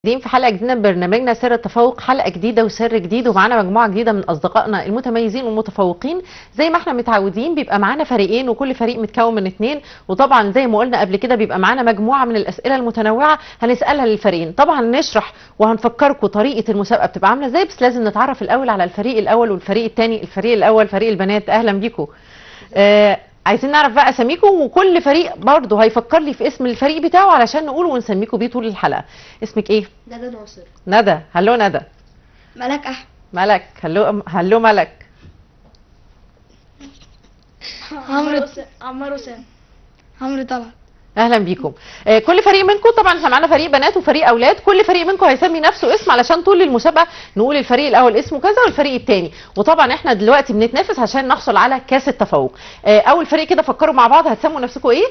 موجودين في حلقه جديده من برنامجنا سر التفوق حلقه جديده وسر جديد ومعانا مجموعه جديده من اصدقائنا المتميزين والمتفوقين زي ما احنا متعودين بيبقى معانا فريقين وكل فريق متكون من اثنين وطبعا زي ما قلنا قبل كده بيبقى معانا مجموعه من الاسئله المتنوعه هنسالها للفريقين طبعا نشرح وهنفكركم طريقه المسابقه بتبقى عامله ازاي بس لازم نتعرف الاول على الفريق الاول والفريق الثاني الفريق الاول فريق البنات اهلا بيكم آه عايزين نعرف بقى اساميكم وكل فريق برضه هيفكر لي في اسم الفريق بتاعه علشان نقوله ونسميكم بيه طول الحلقه اسمك ايه ندى ناصر ندى هلو ندى ملك احمد ملك هلو هلو ملك عمرو عمرو سام عمرو طلعت اهلا بيكم آه كل فريق منكم طبعا احنا معانا فريق بنات وفريق اولاد كل فريق منكم هيسمي نفسه اسم علشان طول المسابقه نقول الفريق الاول اسمه كذا والفريق الثاني وطبعا احنا دلوقتي بنتنافس عشان نحصل على كاس التفوق آه اول فريق كده فكروا مع بعض هتسموا نفسكم ايه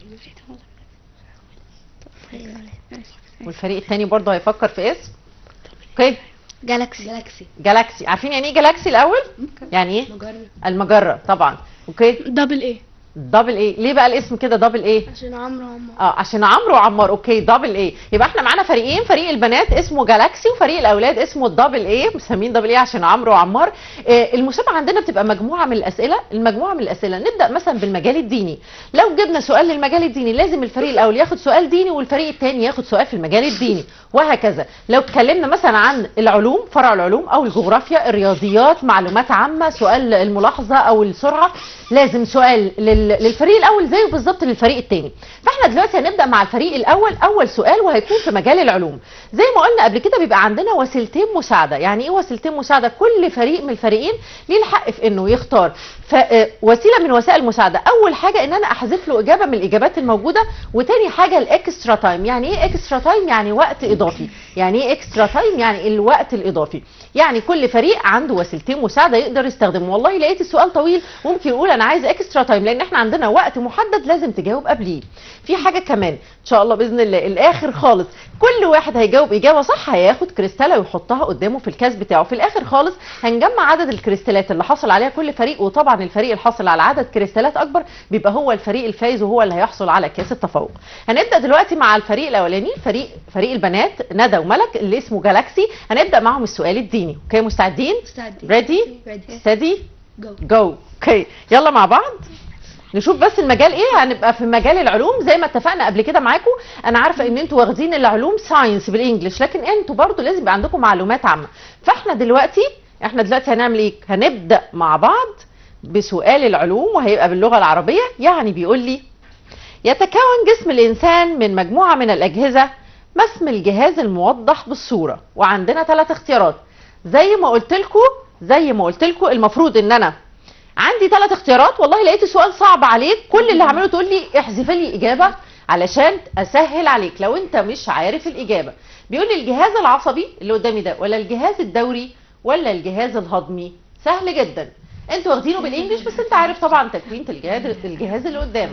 والفريق الثاني برضه هيفكر في اسم اوكي جالاكسي جالاكسي جالاكسي عارفين يعني ايه جالاكسي الاول يعني ايه مجرد المجره طبعا اوكي دبل ايه دبل ايه ليه بقى الاسم كده دبل ايه عشان عمرو عمرو اه عشان عمرو وعمار اوكي دبل ايه يبقى احنا معانا فريقين فريق البنات اسمه جالاكسي وفريق الاولاد اسمه الدبل ايه مسمين دبل ايه عشان عمرو وعمار آه المسابقه عندنا بتبقى مجموعه من الاسئله المجموعه من الاسئله نبدا مثلا بالمجال الديني لو جبنا سؤال للمجال الديني لازم الفريق الاول ياخد سؤال ديني والفريق الثاني ياخد سؤال في المجال الديني وهكذا لو اتكلمنا مثلا عن العلوم فرع العلوم او الجغرافيا الرياضيات معلومات عامه سؤال الملاحظه او السرعه لازم سؤال لل- للفريق الاول زيه بالظبط للفريق الثاني فاحنا دلوقتي هنبدا مع الفريق الاول اول سؤال وهيكون في مجال العلوم زي ما قلنا قبل كده بيبقى عندنا وسيلتين مساعده يعني ايه وسيلتين مساعده كل فريق من الفريقين ليه الحق في انه يختار ف- آه، وسيله من وسائل المساعده اول حاجه ان انا احذف له اجابه من الاجابات الموجوده وتاني حاجه الاكسترا تايم يعني ايه اكسترا تايم يعني وقت اضافي يعني ايه اكسترا تايم يعني الوقت الاضافي يعني كل فريق عنده وسيلتين مساعده يقدر يستخدمه والله لقيت السؤال طويل ممكن يقول انا عايز اكسترا تايم لان احنا عندنا وقت محدد لازم تجاوب قبليه في حاجه كمان ان شاء الله باذن الله الاخر خالص كل واحد هيجاوب اجابه صح هياخد كريستاله ويحطها قدامه في الكاس بتاعه في الاخر خالص هنجمع عدد الكريستالات اللي حصل عليها كل فريق وطبعا الفريق اللي حصل على عدد كريستالات اكبر بيبقى هو الفريق الفايز وهو اللي هيحصل على كاس التفوق هنبدا دلوقتي مع الفريق الاولاني فريق فريق البنات ندى وملك اللي اسمه جالاكسي هنبدا معاهم السؤال الديني اوكي مستعدين مستعدين ريدي ريدي ستدي جو جو اوكي يلا مع بعض نشوف بس المجال ايه هنبقى في مجال العلوم زي ما اتفقنا قبل كده معاكم انا عارفه ان انتوا واخدين العلوم ساينس بالانجلش لكن انتوا برضو لازم يبقى عندكم معلومات عامه فاحنا دلوقتي احنا دلوقتي هنعمل ايه هنبدا مع بعض بسؤال العلوم وهيبقى باللغه العربيه يعني بيقول لي يتكون جسم الانسان من مجموعه من الاجهزه ما اسم الجهاز الموضح بالصوره وعندنا ثلاث اختيارات زي ما قلت لكم زي ما قلت لكم المفروض ان انا عندي ثلاث اختيارات والله لقيت السؤال صعب عليك كل اللي هعمله تقول لي احذف لي اجابه علشان اسهل عليك لو انت مش عارف الاجابه بيقول لي الجهاز العصبي اللي قدامي ده ولا الجهاز الدوري ولا الجهاز الهضمي سهل جدا انتوا واخدينه بالانجلش بس انت عارف طبعا تكوينه الجهاز الجهاز اللي قدامك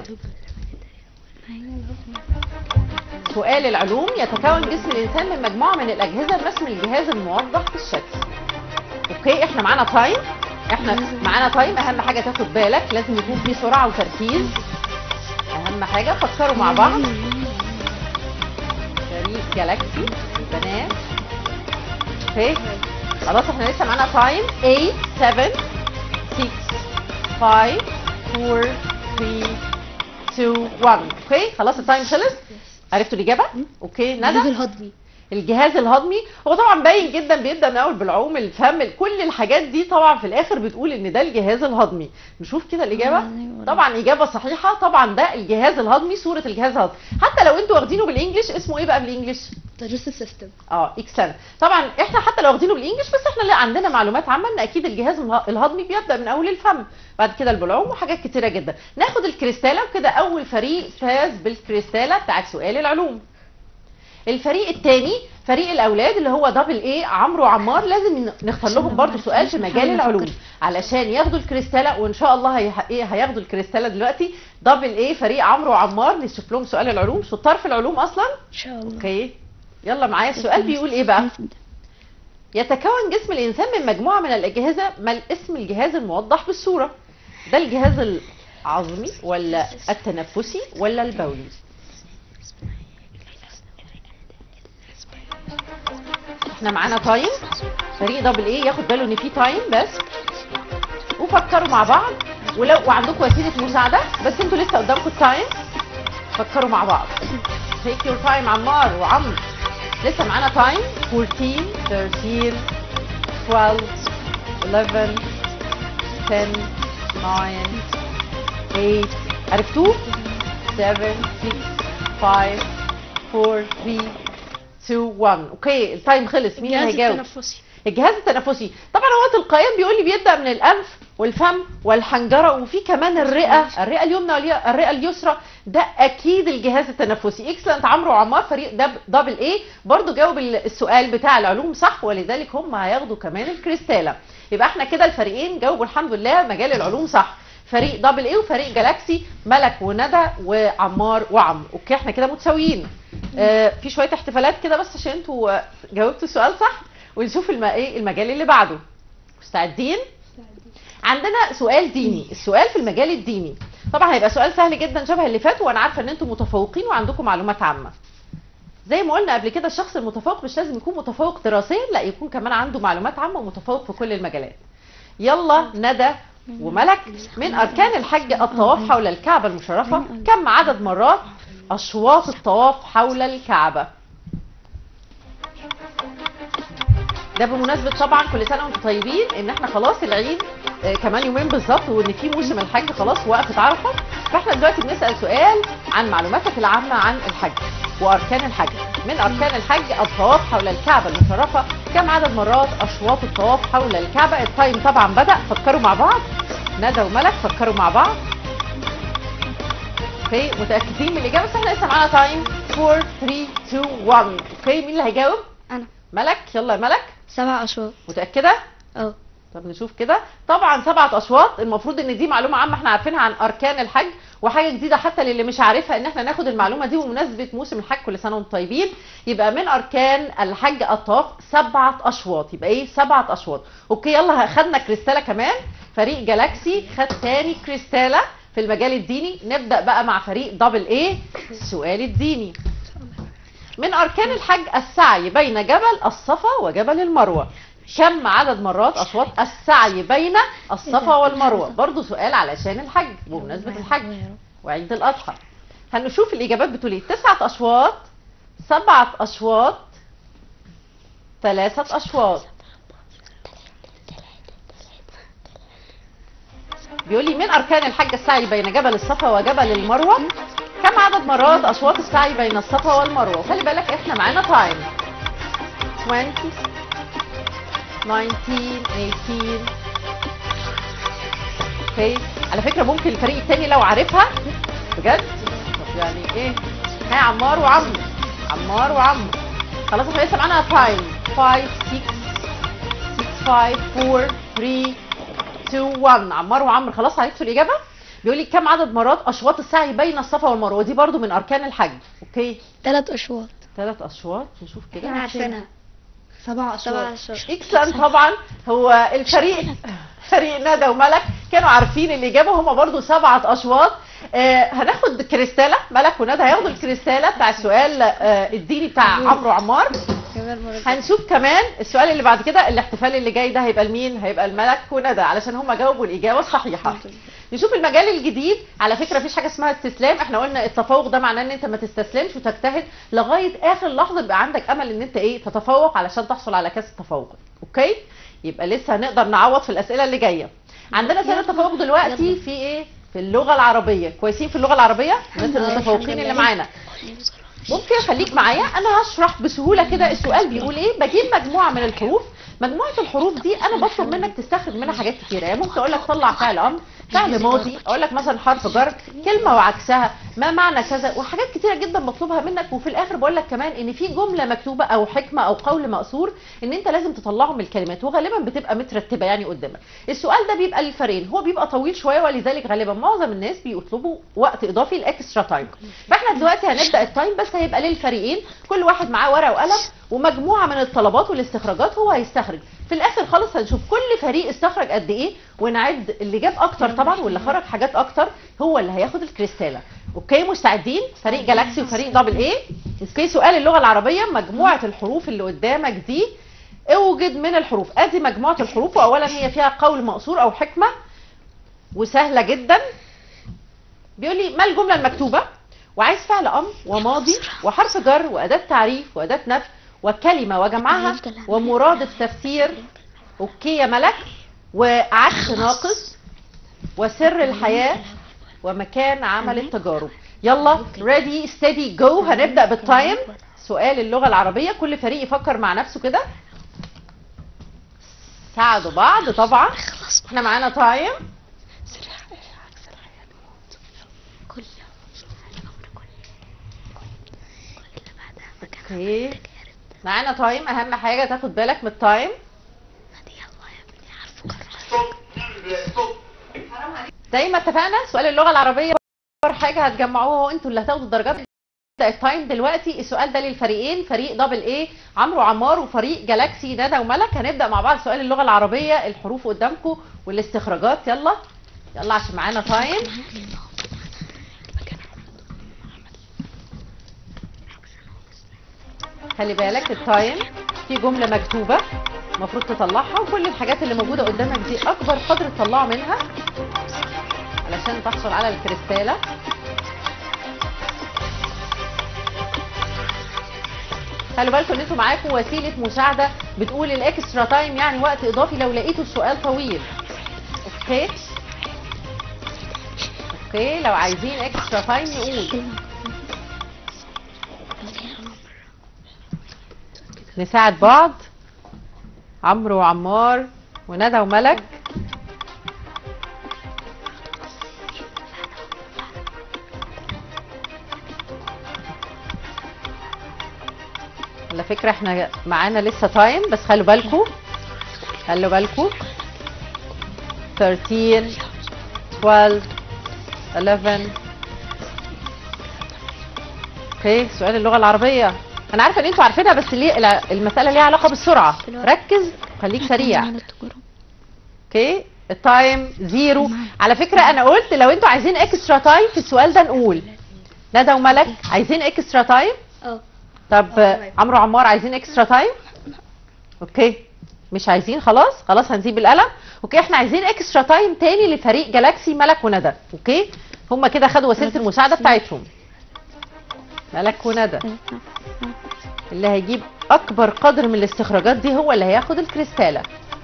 سؤال العلوم يتكون جسم الانسان من مجموعه من الاجهزه ما اسم الجهاز الموضح في الشكل اوكي احنا معانا تايم احنا معانا تايم اهم حاجه تاخد بالك لازم يكون في سرعه وتركيز اهم حاجه فكروا مع بعض فريق جالاكسي البنات اوكي خلاص احنا لسه معانا تايم 8 7 6 5 4 3 2 1 اوكي خلاص التايم خلص عرفتوا الاجابه اوكي ندى الهضمي الجهاز الهضمي هو طبعا باين جدا بيبدا من اول بالعوم الفم كل الحاجات دي طبعا في الاخر بتقول ان ده الجهاز الهضمي نشوف كده الاجابه طبعا اجابه صحيحه طبعا ده الجهاز الهضمي صوره الجهاز الهضمي حتى لو انتوا واخدينه بالانجلش اسمه ايه بقى بالانجلش digestive سيستم اه اكسل طبعا احنا حتى لو واخدينه بالانجلش بس احنا لا عندنا معلومات عامه ان اكيد الجهاز اله- الهضمي بيبدا من اول الفم بعد كده البلعوم وحاجات كتيره جدا ناخد الكريستاله وكده اول فريق فاز بالكريستاله بتاعت سؤال العلوم الفريق الثاني فريق الاولاد اللي هو دبل ايه عمرو وعمار لازم نختار لهم برضو سؤال في مجال العلوم علشان ياخدوا الكريستاله وان شاء الله هي... ايه هياخدوا الكريستاله دلوقتي دبل ايه فريق عمرو وعمار نشوف لهم سؤال العلوم شطار في العلوم اصلا ان شاء الله اوكي يلا معايا السؤال بيقول ايه بقى يتكون جسم الانسان من مجموعه من الاجهزه ما اسم الجهاز الموضح بالصوره ده الجهاز العظمي ولا التنفسي ولا البولي احنا معانا تايم فريق دبل ايه ياخد باله ان في تايم بس وفكروا مع بعض ولو وعندكم وسيله مساعده بس انتوا لسه قدامكم التايم فكروا مع بعض take your time عمار وعمرو لسه معانا تايم 14 13 12 11 10 9 8 عرفتوه 7 6 5 4 3 2 1 اوكي التايم خلص مين اللي الجهاز هيجاوب التنفسي الجهاز التنفسي طبعا هو تلقائيا بيقول لي بيبدا من الانف والفم والحنجره وفي كمان الرئه الرئه اليمنى والرئه اليسرى ده اكيد الجهاز التنفسي اكسلنت عمرو وعمار فريق دب دبل اي برضو جاوب السؤال بتاع العلوم صح ولذلك هم هياخدوا كمان الكريستاله يبقى احنا كده الفريقين جاوبوا الحمد لله مجال العلوم صح فريق دبل اي وفريق جالاكسي ملك وندى وعمار وعمرو اوكي احنا كده متساويين آه في شويه احتفالات كده بس عشان انتوا آه، جاوبتوا السؤال صح ونشوف الم... ايه المجال اللي بعده مستعدين عندنا سؤال ديني السؤال في المجال الديني طبعا هيبقى سؤال سهل جدا شبه اللي فات وانا عارفه ان انتم متفوقين وعندكم معلومات عامه زي ما قلنا قبل كده الشخص المتفوق مش لازم يكون متفوق دراسيا لا يكون كمان عنده معلومات عامه ومتفوق في كل المجالات يلا ندى وملك من اركان الحج الطواف حول الكعبه المشرفه كم عدد مرات اشواط الطواف حول الكعبه ده بمناسبه طبعا كل سنه وانتم طيبين ان احنا خلاص العيد آه، كمان يومين بالظبط وان في موسم الحج خلاص وقفت عرفه فاحنا دلوقتي بنسال سؤال عن معلوماتك العامه عن الحج واركان الحج من اركان الحج الطواف حول الكعبه المشرفه كم عدد مرات اشواط الطواف حول الكعبه التايم طبعا بدا فكروا مع بعض ندى وملك فكروا مع بعض اوكي متاكدين من الاجابه بس احنا لسه معانا تايم 4 3 2 1 اوكي مين اللي هيجاوب انا ملك يلا يا ملك سبع اشواط متاكده اه طب نشوف كده طبعا سبعة اشواط المفروض ان دي معلومه عامه احنا عارفينها عن اركان الحج وحاجه جديده حتى للي مش عارفها ان احنا ناخد المعلومه دي بمناسبه موسم الحج كل سنه وانتم طيبين يبقى من اركان الحج الطواف سبعة اشواط يبقى ايه سبعة اشواط اوكي يلا خدنا كريستاله كمان فريق جالاكسي خد تاني كريستاله في المجال الديني نبدا بقى مع فريق دبل ايه السؤال الديني من اركان الحج السعي بين جبل الصفا وجبل المروه كم عدد مرات اشواط السعي بين الصفا والمروه برضو سؤال علشان الحج بمناسبه الحج وعيد الاضحى هنشوف الاجابات بتقول ايه تسعة اشواط سبعة اشواط ثلاثة اشواط بيقول لي من اركان الحج السعي بين جبل الصفا وجبل المروه كم عدد مرات اشواط السعي بين الصفا والمروه خلي بالك احنا معانا تايم 20 19 18 اوكي على فكره ممكن الفريق التاني لو عارفها بجد طب يعني ايه ها عمار وعمرو عمار وعمرو خلاص احنا لسه معانا تايم 5 6 6 5 4 3 2 1 عمار وعمرو خلاص عرفتوا الاجابه بيقول لي كم عدد مرات اشواط السعي بين الصفا والمروه ودي برضو من اركان الحج اوكي ثلاث اشواط ثلاث اشواط نشوف كده احنا عارفينها سبع سبع اشواط اكسن طبعا هو الفريق فريق ندى وملك كانوا عارفين الاجابه هم برضو سبعه اشواط آه هناخد كريستاله ملك وندى هياخدوا الكريستاله بتاع السؤال آه الديني بتاع عمرو وعمار هنشوف كمان السؤال اللي بعد كده الاحتفال اللي جاي ده هيبقى لمين هيبقى الملك وندى علشان هم جاوبوا الاجابه الصحيحه نشوف المجال الجديد على فكره مفيش حاجه اسمها استسلام احنا قلنا التفوق ده معناه ان انت ما تستسلمش وتجتهد لغايه اخر لحظه يبقى عندك امل ان انت ايه تتفوق علشان تحصل على كاس التفوق اوكي يبقى لسه هنقدر نعوض في الاسئله اللي جايه عندنا سنه التفوق دلوقتي في ايه في اللغه العربيه كويسين في اللغه العربيه الناس المتفوقين اللي معانا ممكن خليك معايا انا هشرح بسهوله كده السؤال بيقول ايه بجيب مجموعه من الحروف مجموعه الحروف دي انا بطلب منك تستخرج منها حاجات كتيره يعني ممكن اقول لك طلع فعل امر فعل ماضي اقول لك مثلا حرف جر كلمه وعكسها ما معنى كذا وحاجات كتيره جدا بطلبها منك وفي الاخر بقول لك كمان ان في جمله مكتوبه او حكمه او قول مأثور ان انت لازم تطلعه من الكلمات وغالبا بتبقى مترتبه يعني قدامك السؤال ده بيبقى للفريقين هو بيبقى طويل شويه ولذلك غالبا معظم الناس بيطلبوا وقت اضافي الاكسترا تايم فاحنا دلوقتي هنبدا التايم بس هيبقى للفريقين كل واحد معاه ورقه وقلم ومجموعه من الطلبات والاستخراجات هو هيستخرج في الاخر خالص هنشوف كل فريق استخرج قد ايه ونعد اللي جاب اكتر طبعا واللي خرج حاجات اكتر هو اللي هياخد الكريستاله اوكي مستعدين فريق جالاكسي وفريق دبل ايه اوكي سؤال اللغه العربيه مجموعه الحروف اللي قدامك دي اوجد من الحروف ادي مجموعه الحروف واولا هي فيها قول مقصور او حكمه وسهله جدا بيقول لي ما الجمله المكتوبه وعايز فعل امر وماضي وحرف جر واداه تعريف واداه نفي وكلمه وجمعها ومرادف تفسير اوكي يا ملك وعكس ناقص وسر الحياه ومكان عمل التجارب يلا ريدي ستيدي جو هنبدا بالتايم سؤال اللغه العربيه كل فريق يفكر مع نفسه كده ساعدوا بعض طبعا احنا معانا تايم اوكي معانا تايم اهم حاجه تاخد بالك من التايم زي ما اتفقنا سؤال اللغه العربيه اكبر حاجه هتجمعوها انتوا اللي هتاخدوا الدرجات نبدا التايم دلوقتي السؤال ده للفريقين فريق دبل ايه عمرو وعمار وفريق جالاكسي ندى وملك هنبدا مع بعض سؤال اللغه العربيه الحروف قدامكم والاستخراجات يلا يلا عشان معانا تايم خلي بالك التايم في جمله مكتوبه المفروض تطلعها وكل الحاجات اللي موجوده قدامك دي اكبر قدر تطلعه منها علشان تحصل على الكريستاله خلوا بالكم ان انتوا معاكم وسيله مساعده بتقول الاكسترا تايم يعني وقت اضافي لو لقيتوا السؤال طويل اوكي اوكي لو عايزين اكسترا تايم نقول نساعد بعض عمرو وعمار وندى وملك على فكرة احنا معانا لسه تايم بس خلوا بالكم خلوا بالكم 13 12 11 اوكي سؤال اللغة العربية انا عارفة ان انتوا عارفينها بس ليه لا، المسألة ليها علاقة بالسرعة ركز خليك سريع اوكي التايم زيرو على فكرة انا قلت لو انتوا عايزين اكسترا تايم في السؤال ده نقول ندى وملك عايزين اكسترا تايم اه طب تمام. عمرو عمار عايزين اكسترا تايم اوكي مش عايزين خلاص خلاص هنسيب القلم اوكي احنا عايزين اكسترا تايم تاني لفريق جالاكسي ملك وندى اوكي هما كده خدوا وسيله المساعده بتاعتهم ملك وندى اللي هيجيب اكبر قدر من الاستخراجات دي هو اللي هياخد الكريستاله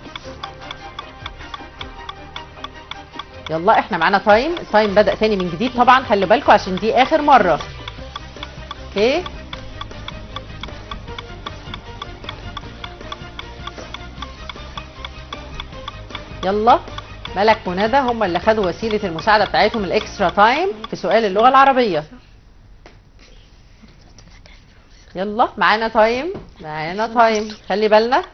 يلا احنا معانا تايم التايم بدا تاني من جديد طبعا خلي بالكم عشان دي اخر مره اوكي يلا ملك وندى هم اللي خدوا وسيله المساعده بتاعتهم الاكسترا تايم في سؤال اللغه العربيه يلا معانا تايم معانا تايم خلي بالنا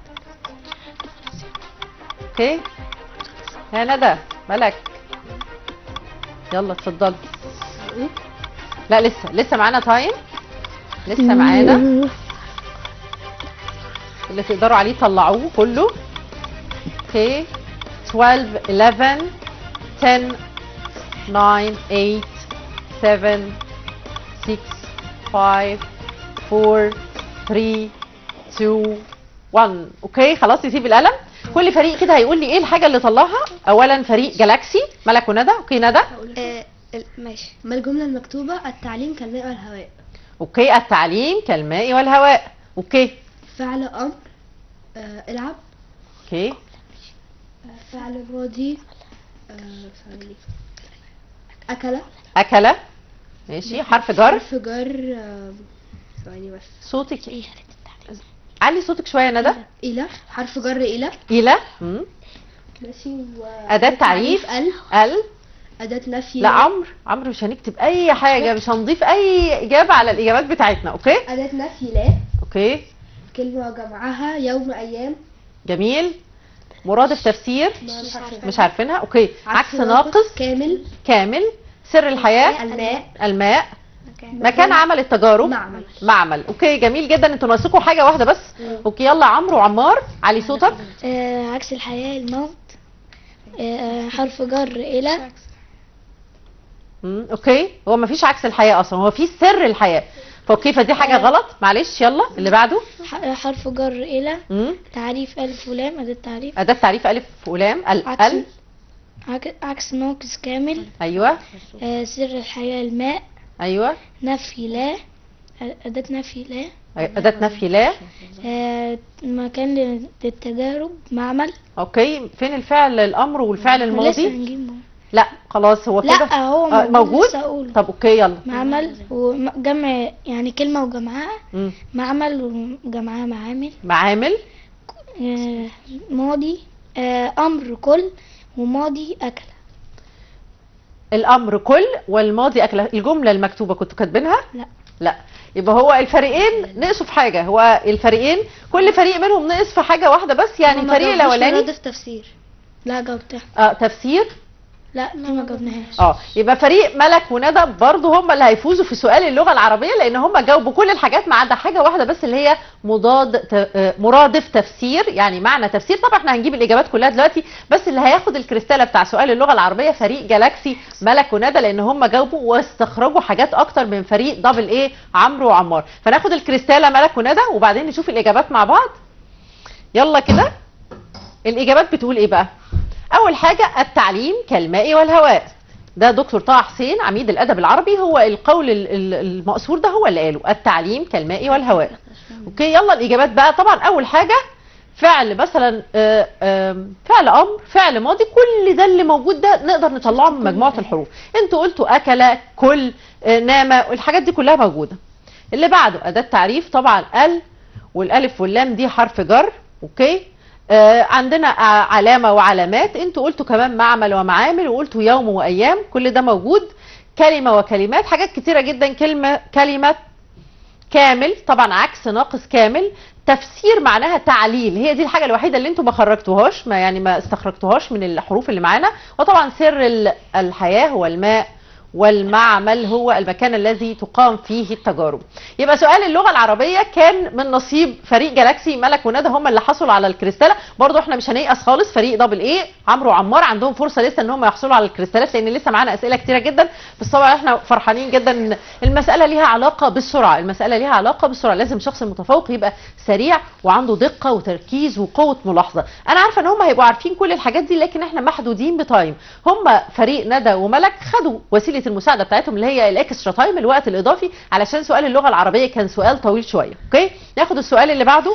اوكي يا ندى ملك يلا اتفضلي لا لسه لسه معانا تايم لسه معانا اللي تقدروا عليه طلعوه كله اوكي 12 11 10 9 8 7 6 5 4 3 2 1 اوكي خلاص نسيب القلم كل فريق كده هيقول لي ايه الحاجه اللي طلعها اولا فريق جالاكسي ملك وندى اوكي ندى آه، ال- ماشي ما الجملة المكتوبة التعليم كالماء والهواء اوكي التعليم كالماء والهواء اوكي فعل أمر آه العب اوكي آه فعل ماضي آه ثواني. أكل اكل ماشي حرف جر حرف جر آه، ثواني بس صوتك علي صوتك شويه يا ندى إلى حرف جر إلى الى مم. ماشي و اداه تعريف ال ال أداة نفي لا عمرو عمرو مش هنكتب اي حاجه مش هنضيف اي اجابه على الاجابات بتاعتنا اوكي أداة نفي لا اوكي كلمة جمعها يوم أيام جميل مرادف تفسير ما مش عارفة. مش عارفينها اوكي عكس ناقص كامل كامل سر الحياه الماء الماء مكان عمل التجارب معمل. معمل اوكي جميل جدا انتوا ناقصكم حاجه واحده بس اوكي يلا عمرو وعمار علي صوتك آه، عكس الحياة الموت آه، حرف جر إلى مم. اوكي هو ما فيش عكس الحياه اصلا هو في سر الحياه فاوكي فدي حاجه آه. غلط معلش يلا اللي بعده ح- حرف جر إلى مم. تعريف ألف ولام أداة تعريف اداه تعريف الف ولام ال عكس ال عك- عكس ناقص كامل ايوه آه، سر الحياة الماء ايوه نفي لا أداة نفي لا اداه نفي لا آه، مكان لل- للتجارب معمل اوكي فين الفعل الامر والفعل لسه الماضي هنجيب لا خلاص هو كده لا هو آه، موجود لسه أقوله. طب اوكي يلا معمل وجمع يعني كلمة وجمعها مم. معمل وجمعها معامل معامل آه، ماضي آه، أمر كل وماضي أكل الامر كل والماضي اكل الجمله المكتوبه كنتوا كاتبينها لا لا يبقى هو الفريقين نقصوا في حاجه هو الفريقين كل فريق منهم نقص في حاجه واحده بس يعني الفريق الاولاني مرادف تفسير لا جاوبتها اه تفسير لا دي ما جاوبناهاش اه يبقى فريق ملك وندى برضه هم اللي هيفوزوا في سؤال اللغه العربيه لان هم جاوبوا كل الحاجات ما عدا حاجه واحده بس اللي هي مضاد ت- آه، مرادف تفسير يعني معنى تفسير طبعا احنا هنجيب الاجابات كلها دلوقتي بس اللي هياخد الكريستاله بتاع سؤال اللغه العربيه فريق جالاكسي ملك وندى لان هم جاوبوا واستخرجوا حاجات اكتر من فريق دبل ايه عمرو وعمار فناخد الكريستاله ملك وندى وبعدين نشوف الاجابات مع بعض يلا كده الاجابات بتقول ايه بقى اول حاجه التعليم كالماء والهواء ده دكتور طه حسين عميد الادب العربي هو القول ال- ال- المأثور ده هو اللي قاله التعليم كالماء والهواء اوكي يلا الاجابات بقى طبعا اول حاجه فعل مثلا آه، آم، فعل امر فعل ماضي كل ده اللي موجود ده نقدر نطلعه من مجموعه الحروف انتوا قلتوا اكل كل آه، نام الحاجات دي كلها موجوده اللي بعده اداه تعريف طبعا ال والالف واللام دي حرف جر اوكي آه عندنا ع- علامه وعلامات انتوا قلتوا كمان معمل ومعامل وقلتوا يوم وايام كل ده موجود كلمه وكلمات حاجات كتيره جدا كلمه كلمه كامل طبعا عكس ناقص كامل تفسير معناها تعليل هي دي الحاجه الوحيده اللي انتم ما خرجتوهاش ما يعني ما استخرجتوهاش من الحروف اللي معانا وطبعا سر ال- الحياه هو الماء والمعمل هو المكان الذي تقام فيه التجارب يبقى سؤال اللغه العربيه كان من نصيب فريق جالاكسي ملك وندى هم اللي حصلوا على الكريستاله برضو احنا مش هنيأس خالص فريق دبل ايه عمرو وعمار عندهم فرصه لسه ان هم يحصلوا على الكريستالات لان لسه معانا اسئله كتيره جدا بس طبعا احنا فرحانين جدا ان المساله ليها علاقه بالسرعه المساله ليها علاقه بالسرعه لازم شخص متفوق يبقى سريع وعنده دقه وتركيز وقوه ملاحظه انا عارفه ان هم هيبقوا عارفين كل الحاجات دي لكن احنا محدودين بتايم هم فريق ندى وملك خدوا وسيله المساعده بتاعتهم اللي هي الاكسترا تايم الوقت الاضافي علشان سؤال اللغه العربيه كان سؤال طويل شويه اوكي ناخد السؤال اللي بعده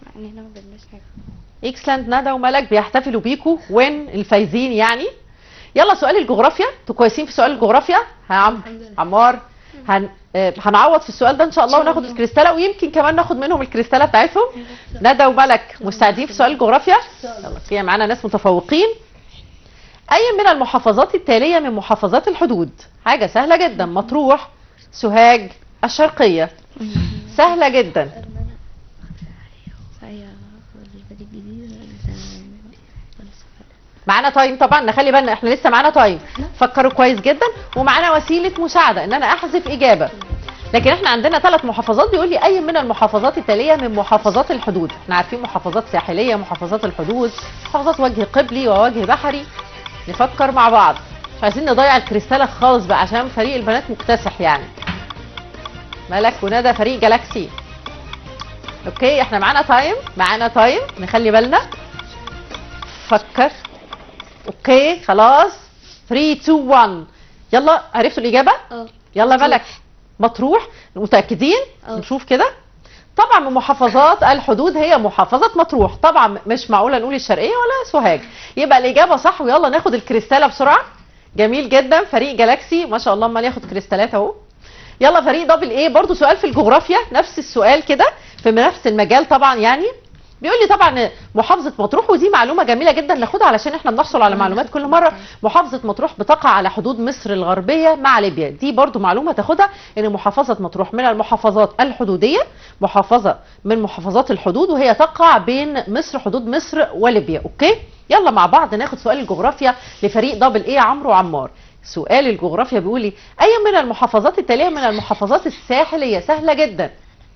اكسلاند ندى وملك بيحتفلوا بيكوا وين الفايزين يعني يلا سؤال الجغرافيا انتوا كويسين في سؤال الجغرافيا ها عم عمار هن... آه، هنعوض في السؤال ده ان شاء الله وناخد الكريستاله ويمكن كمان ناخد منهم الكريستاله بتاعتهم ندى وملك مستعدين في سؤال الجغرافيا يلا في معانا ناس متفوقين اي من المحافظات التاليه من محافظات الحدود حاجه سهله جدا مطروح سوهاج الشرقيه سهله جدا معانا تايم طبعا نخلي بالنا احنا لسه معانا تايم فكروا كويس جدا ومعانا وسيله مساعده ان انا احذف اجابه لكن احنا عندنا ثلاث محافظات بيقول لي اي من المحافظات التاليه من محافظات الحدود احنا عارفين محافظات ساحليه محافظات الحدود محافظات وجه قبلي ووجه بحري نفكر مع بعض مش عايزين نضيع الكريستاله خالص بقى عشان فريق البنات مكتسح يعني ملك وندى فريق جالاكسي اوكي احنا معانا تايم معانا تايم نخلي بالنا فكر اوكي خلاص 3 2 1 يلا عرفتوا الاجابه اه يلا ملك مطروح متاكدين اه. نشوف كده طبعا من محافظات الحدود هي محافظه مطروح طبعا مش معقوله نقول الشرقيه ولا سوهاج يبقى الاجابه صح ويلا ناخد الكريستاله بسرعه جميل جدا فريق جالاكسي ما شاء الله امال ياخد كريستالات اهو يلا فريق دبل ايه برضو سؤال في الجغرافيا نفس السؤال كده في نفس المجال طبعا يعني بيقول لي طبعا محافظه مطروح ودي معلومه جميله جدا ناخدها علشان احنا بنحصل على معلومات كل مره محافظه مطروح بتقع على حدود مصر الغربيه مع ليبيا دي برضو معلومه تاخدها ان محافظه مطروح من المحافظات الحدوديه محافظه من محافظات الحدود وهي تقع بين مصر حدود مصر وليبيا اوكي يلا مع بعض ناخد سؤال الجغرافيا لفريق دبل ايه عمرو وعمار سؤال الجغرافيا بيقول لي اي من المحافظات التاليه من المحافظات الساحليه سهله جدا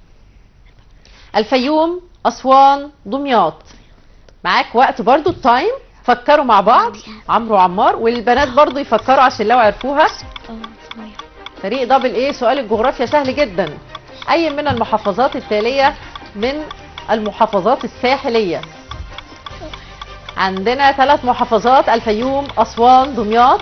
الفيوم اسوان دمياط معاك وقت برضو التايم فكروا مع بعض عمرو وعمار والبنات برضو يفكروا عشان لو عرفوها اه صغير. فريق دبل ايه سؤال الجغرافيا سهل جدا اي من المحافظات التاليه من المحافظات الساحليه عندنا ثلاث محافظات الفيوم اسوان دمياط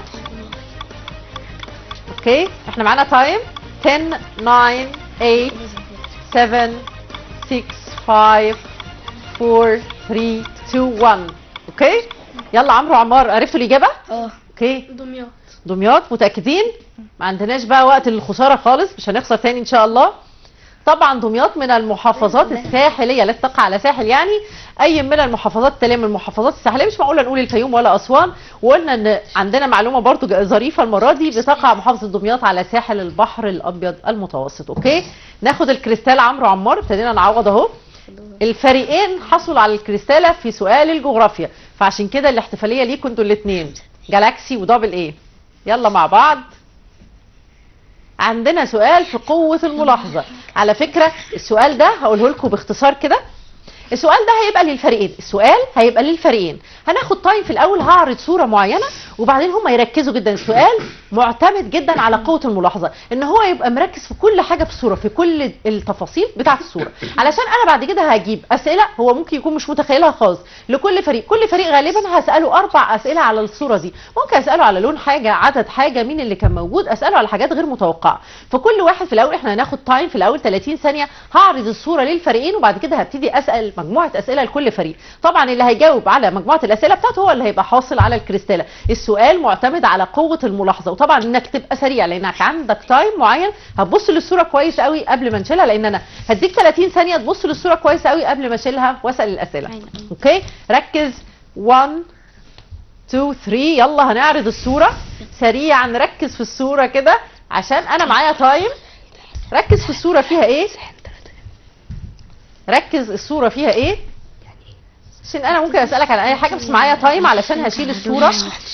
اوكي احنا معانا تايم 10 9 8 7 6 5 4 3 2 1 اوكي يلا عمرو عمار عرفتوا الاجابه اه اوكي دمياط دمياط متاكدين ما عندناش بقى وقت للخساره خالص مش هنخسر تاني ان شاء الله طبعا دمياط من المحافظات الساحليه التي تقع على ساحل يعني اي من المحافظات التاليه من المحافظات الساحليه مش معقوله نقول الفيوم ولا اسوان وقلنا ان عندنا معلومه برضو ج- ظريفه المره دي بتقع محافظه دمياط على ساحل البحر الابيض المتوسط اوكي ناخد الكريستال عمرو عمار ابتدينا نعوض اهو الفريقين حصلوا على الكريستاله في سؤال الجغرافيا فعشان كده الاحتفاليه ليكم انتوا الاثنين جالاكسي ودبل ايه يلا مع بعض عندنا سؤال في قوة الملاحظة على فكرة السؤال ده هقوله لكم باختصار كده السؤال ده هيبقى للفريقين السؤال هيبقى للفريقين هناخد تايم في الاول هعرض صوره معينه وبعدين هم يركزوا جدا السؤال معتمد جدا على قوه الملاحظه ان هو يبقى مركز في كل حاجه في الصوره في كل التفاصيل بتاعه الصوره علشان انا بعد كده هجيب اسئله هو ممكن يكون مش متخيلها خالص لكل فريق كل فريق غالبا هساله اربع اسئله على الصوره دي ممكن اساله على لون حاجه عدد حاجه مين اللي كان موجود اساله على حاجات غير متوقعه فكل واحد في الاول احنا هناخد تايم في الاول 30 ثانيه هعرض الصوره للفريقين وبعد كده هبتدي اسال مجموعه اسئله لكل فريق طبعا اللي هيجاوب على مجموعه الاسئله بتاعته هو اللي هيبقى حاصل على الكريستاله السؤال معتمد على قوه الملاحظه وطبعا انك تبقى سريع لانك عندك تايم معين هتبص للصوره كويس قوي قبل ما نشيلها لان انا هديك 30 ثانيه تبص للصوره كويس قوي قبل ما اشيلها واسال الاسئله أيوة. اوكي ركز 1 2 3 يلا هنعرض الصوره سريعا ركز في الصوره كده عشان انا معايا تايم ركز في الصوره فيها ايه ركز الصوره فيها ايه عشان انا ممكن اسالك على اي حاجه بس معايا تايم علشان هشيل الصوره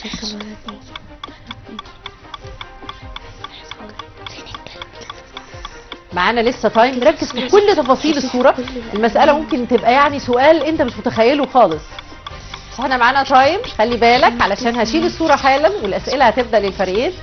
معانا لسه تايم ركز في كل تفاصيل الصوره المساله ممكن تبقى يعني سؤال انت مش متخيله خالص بس احنا معانا تايم خلي بالك علشان هشيل الصوره حالا والاسئله هتبدا للفريقين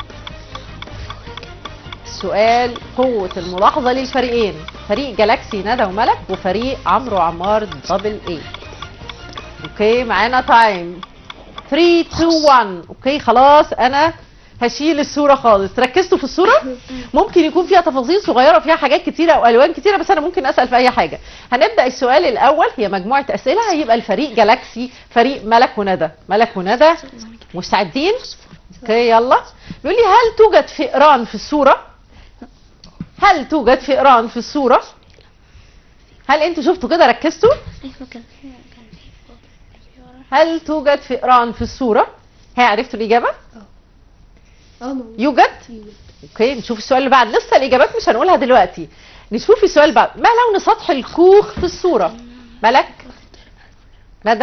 السؤال قوة الملاحظة للفريقين فريق جالاكسي ندى وملك وفريق عمرو وعمار دبل اي اوكي معانا تايم 3 2 1 اوكي خلاص انا هشيل الصورة خالص ركزتوا في الصورة ممكن يكون فيها تفاصيل صغيرة فيها حاجات كتيرة او الوان كتيرة بس انا ممكن اسأل في اي حاجة هنبدأ السؤال الاول هي مجموعة اسئلة هيبقى الفريق جالاكسي فريق ملك وندى ملك وندى مستعدين اوكي يلا بيقول لي هل توجد فئران في الصورة هل توجد فئران في الصورة هل انتوا شفتوا كده ركزتوا ايوه كان في كان في هل توجد فئران في الصورة ها عرفتوا الإجابة اه موجود يوجد اوكي نشوف السؤال اللي بعد لسه الإجابات مش هنقولها دلوقتي نشوف السؤال اللي بعد ما لون سطح الكوخ في الصورة ملك ندى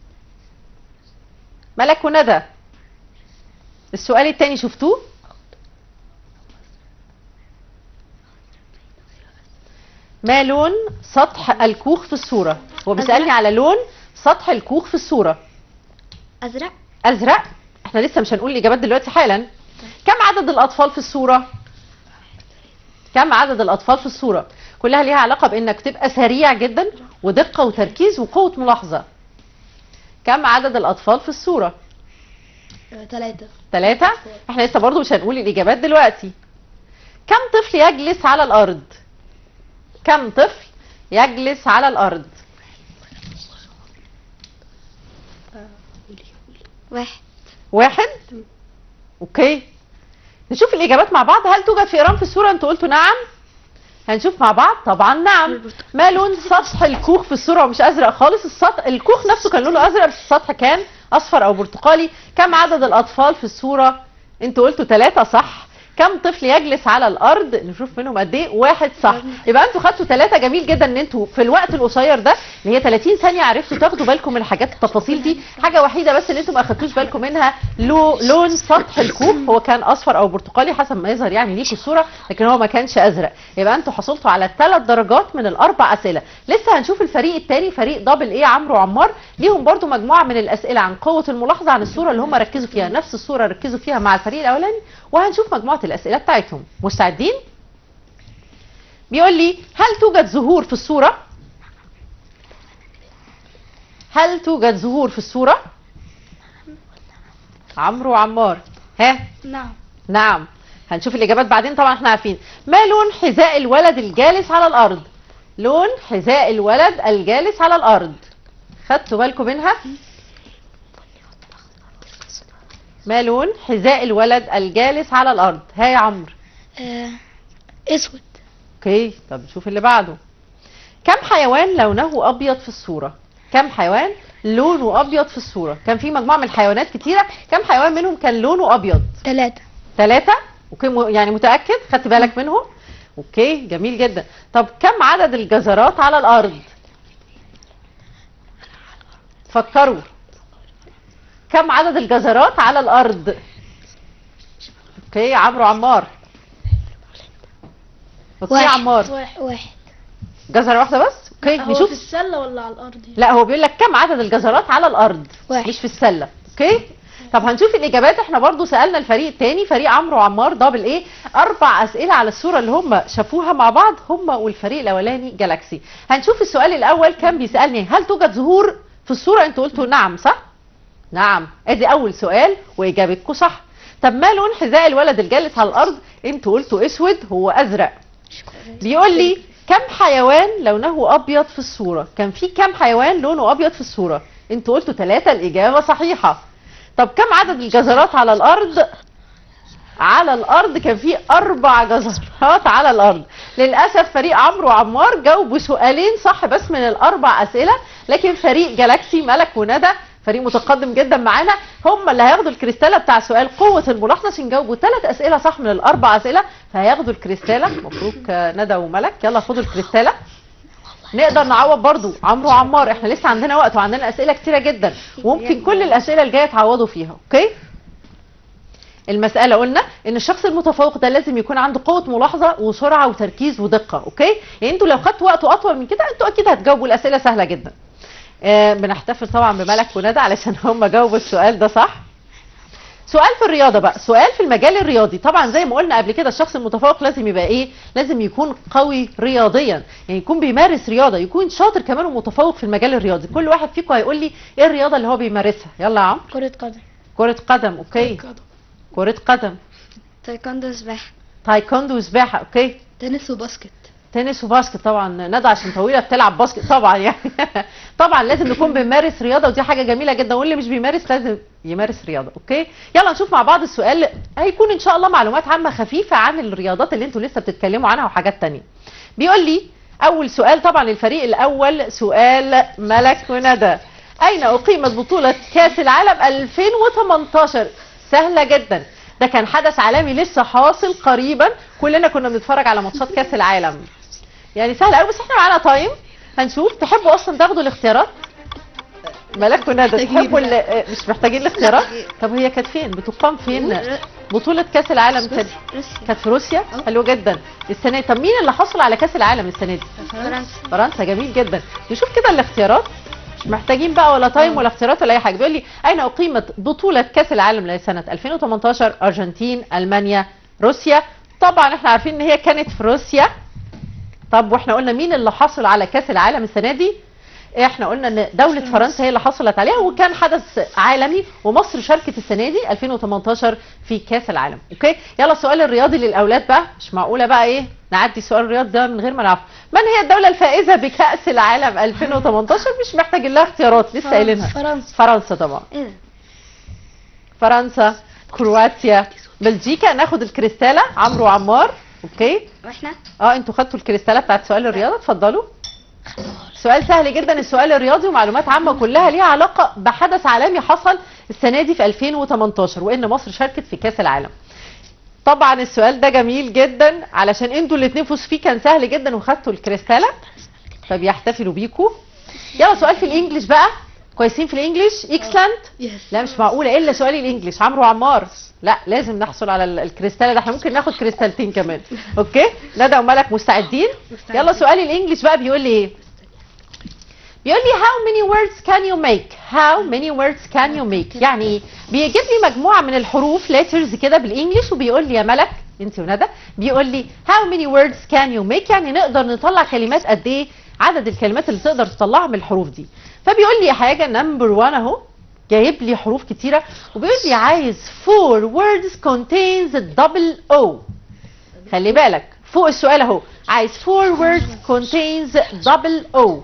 ملك وندى السؤال التاني شفتوه ما لون سطح الكوخ في الصورة هو بيسألني على لون سطح الكوخ في الصورة ازرق ازرق احنا لسه مش هنقول الاجابات دلوقتي حالا كم عدد الاطفال في الصوره كم عدد الاطفال في الصوره كلها ليها علاقه بانك تبقى سريع جدا ودقه وتركيز وقوه ملاحظه كم عدد الاطفال في الصوره ثلاثة ثلاثة احنا لسه برضو مش هنقول الاجابات دلوقتي كم طفل يجلس على الارض كم طفل يجلس على الارض واحد واحد اوكي نشوف الاجابات مع بعض هل توجد فئران في الصوره انتوا قلتوا نعم هنشوف مع بعض طبعا نعم ما لون سطح الكوخ في الصوره ومش ازرق خالص السطح الكوخ نفسه كان لونه ازرق بس السطح كان اصفر او برتقالي كم عدد الاطفال في الصوره انتوا قلتوا ثلاثة صح كم طفل يجلس على الارض نشوف منهم قد ايه واحد صح يبقى انتوا خدتوا ثلاثة جميل جدا ان انتوا في الوقت القصير ده اللي هي 30 ثانيه عرفتوا تاخدوا بالكم من الحاجات التفاصيل دي حاجه وحيده بس اللي انتوا ما اخدتوش بالكم منها لو لون سطح الكوخ هو كان اصفر او برتقالي حسب ما يظهر يعني ليكوا الصوره لكن هو ما كانش ازرق يبقى انتوا حصلتوا على ثلاث درجات من الاربع اسئله لسه هنشوف الفريق الثاني فريق دبل ايه عمرو وعمار ليهم برضو مجموعه من الاسئله عن قوه الملاحظه عن الصوره اللي هم ركزوا فيها نفس الصوره ركزوا فيها مع الفريق الاولاني وهنشوف مجموعه الاسئله بتاعتهم مستعدين بيقول لي هل توجد زهور في الصورة هل توجد زهور في الصورة عمرو وعمار ها نعم نعم هنشوف الإجابات بعدين طبعا احنا عارفين ما لون حذاء الولد الجالس على الأرض لون حذاء الولد الجالس على الأرض خدتوا بالكم منها ما لون حذاء الولد الجالس على الأرض ها يا عمرو آه، اسود اوكي طب نشوف اللي بعده كم حيوان لونه ابيض في الصوره كم حيوان لونه ابيض في الصوره كان في مجموعه من الحيوانات كتيره كم حيوان منهم كان لونه ابيض ثلاثة ثلاثة اوكي م- يعني متاكد خدت بالك منهم اوكي جميل جدا طب كم عدد الجزرات على الارض فكروا كم عدد الجزرات على الارض اوكي عمرو عمار اوكي يا عمار واحد واحد جزرة واحدة بس اوكي هو نشوف في السلة ولا على الأرض يعني؟ لا هو بيقول لك كم عدد الجزرات على الارض واحد. مش في السله اوكي طب هنشوف الاجابات احنا برضو سالنا الفريق الثاني فريق عمرو وعمار دبل ايه اربع اسئله على الصوره اللي هم شافوها مع بعض هم والفريق الاولاني جالاكسي هنشوف السؤال الاول كان بيسالني هل توجد زهور في الصوره انتوا قلتوا نعم صح نعم ادي اول سؤال واجابتكم صح طب ما لون حذاء الولد الجالس على الارض انتوا قلتوا اسود هو ازرق بيقول لي كم حيوان لونه ابيض في الصوره كان في كم حيوان لونه ابيض في الصوره انتوا قلتوا ثلاثة الاجابه صحيحه طب كم عدد الجزرات على الارض على الارض كان في اربع جزرات على الارض للاسف فريق عمرو وعمار جاوبوا سؤالين صح بس من الاربع اسئله لكن فريق جالاكسي ملك وندى فريق متقدم جدا معانا هم اللي هياخدوا الكريستاله بتاع سؤال قوه الملاحظه عشان جاوبوا ثلاث اسئله صح من الاربع اسئله فهياخدوا الكريستاله مبروك آه، ندى وملك يلا خدوا الكريستاله نقدر نعوض برضو عمرو وعمار احنا لسه عندنا وقت وعندنا اسئله كتيره جدا وممكن كل الاسئله الجايه تعوضوا فيها اوكي المسألة قلنا إن الشخص المتفوق ده لازم يكون عنده قوة ملاحظة وسرعة وتركيز ودقة، أوكي؟ يعني أنتوا لو خدتوا وقت أطول من كده أنتوا أكيد هتجاوبوا الأسئلة سهلة جدا. آه بنحتفل طبعا بملك وندى علشان هم جاوبوا السؤال ده صح. سؤال في الرياضة بقى، سؤال في المجال الرياضي، طبعا زي ما قلنا قبل كده الشخص المتفوق لازم يبقى إيه؟ لازم يكون قوي رياضيا، يعني يكون بيمارس رياضة، يكون شاطر كمان ومتفوق في المجال الرياضي، كل واحد فيكم هيقول لي إيه الرياضة اللي هو بيمارسها؟ يلا يا عم. كرة قدم كرة قدم، أوكي. كرة قدم. تايكوندو سباحة تايكوندو وسباحه اوكي تنس وباسكت تنس وباسكت طبعا ندى عشان طويله بتلعب باسكت طبعا يعني طبعا لازم نكون بنمارس رياضه ودي حاجه جميله جدا واللي مش بيمارس لازم يمارس رياضه اوكي يلا نشوف مع بعض السؤال هيكون ان شاء الله معلومات عامه خفيفه عن الرياضات اللي انتوا لسه بتتكلموا عنها وحاجات تانية بيقول لي اول سؤال طبعا للفريق الاول سؤال ملك وندى اين اقيمت بطوله كاس العالم 2018 سهله جدا ده كان حدث عالمي لسه حاصل قريبا كلنا كنا بنتفرج على ماتشات كاس العالم يعني سهل قوي بس احنا معانا تايم هنشوف تحبوا اصلا تاخدوا الاختيارات ملك وندى تحبوا ال- آه، مش محتاجين الاختيارات طب هي كانت فين بتقام فين بطولة كاس العالم كانت كانت في روسيا حلو جدا السنة دي طب مين اللي حصل على كاس العالم السنة دي فرنسا فرنسا جميل جدا نشوف كده الاختيارات مش محتاجين بقى ولا تايم ولا اختيارات ولا اي حاجه بيقول لي اين اقيمت بطوله كاس العالم لسنه 2018 ارجنتين المانيا روسيا طبعا احنا عارفين ان هي كانت في روسيا طب واحنا قلنا مين اللي حصل على كاس العالم السنه دي احنا قلنا ان دوله فرنسا هي اللي حصلت عليها وكان حدث عالمي ومصر شاركت السنه دي 2018 في كاس العالم اوكي يلا السؤال الرياضي للاولاد بقى مش معقوله بقى ايه نعدي السؤال الرياضي ده من غير ما نعرف من هي الدوله الفائزه بكاس العالم 2018 مش محتاج لها اختيارات لسه قايلينها فرنسا فرنسا طبعا ايه ده؟ فرنسا كرواتيا بلجيكا ناخد الكريستاله عمرو وعمار اوكي واحنا اه انتوا خدتوا الكريستاله بتاعت سؤال الرياضه اتفضلوا سؤال سهل جدا السؤال الرياضي ومعلومات عامه كلها ليها علاقه بحدث عالمي حصل السنه دي في 2018 وان مصر شاركت في كاس العالم طبعا السؤال ده جميل جدا علشان انتوا الاثنين فوز فيه كان سهل جدا وخدتوا الكريستاله فبيحتفلوا بيكوا يلا سؤال في الانجليش بقى كويسين في الانجليش اكسلنت يس لا مش معقوله الا سؤال الانجليش عمرو وعمار لا لازم نحصل على ال- الكريستاله ده احنا ممكن ناخد كريستالتين كمان اوكي ندى وملك مستعدين يلا سؤال الانجليش بقى بيقول لي ايه بيقول لي how many words can you make how many words can you make يعني ايه بيجيب لي مجموعه من الحروف letters كده بالانجليش وبيقول لي يا ملك انت وندى بيقول لي how many words can you make يعني نقدر نطلع كلمات قد ايه عدد الكلمات اللي تقدر تطلعها من الحروف دي فبيقول لي حاجه نمبر 1 اهو جايب لي حروف كتيره وبيقول لي عايز four words contains double o خلي بالك فوق السؤال اهو عايز four words contains double o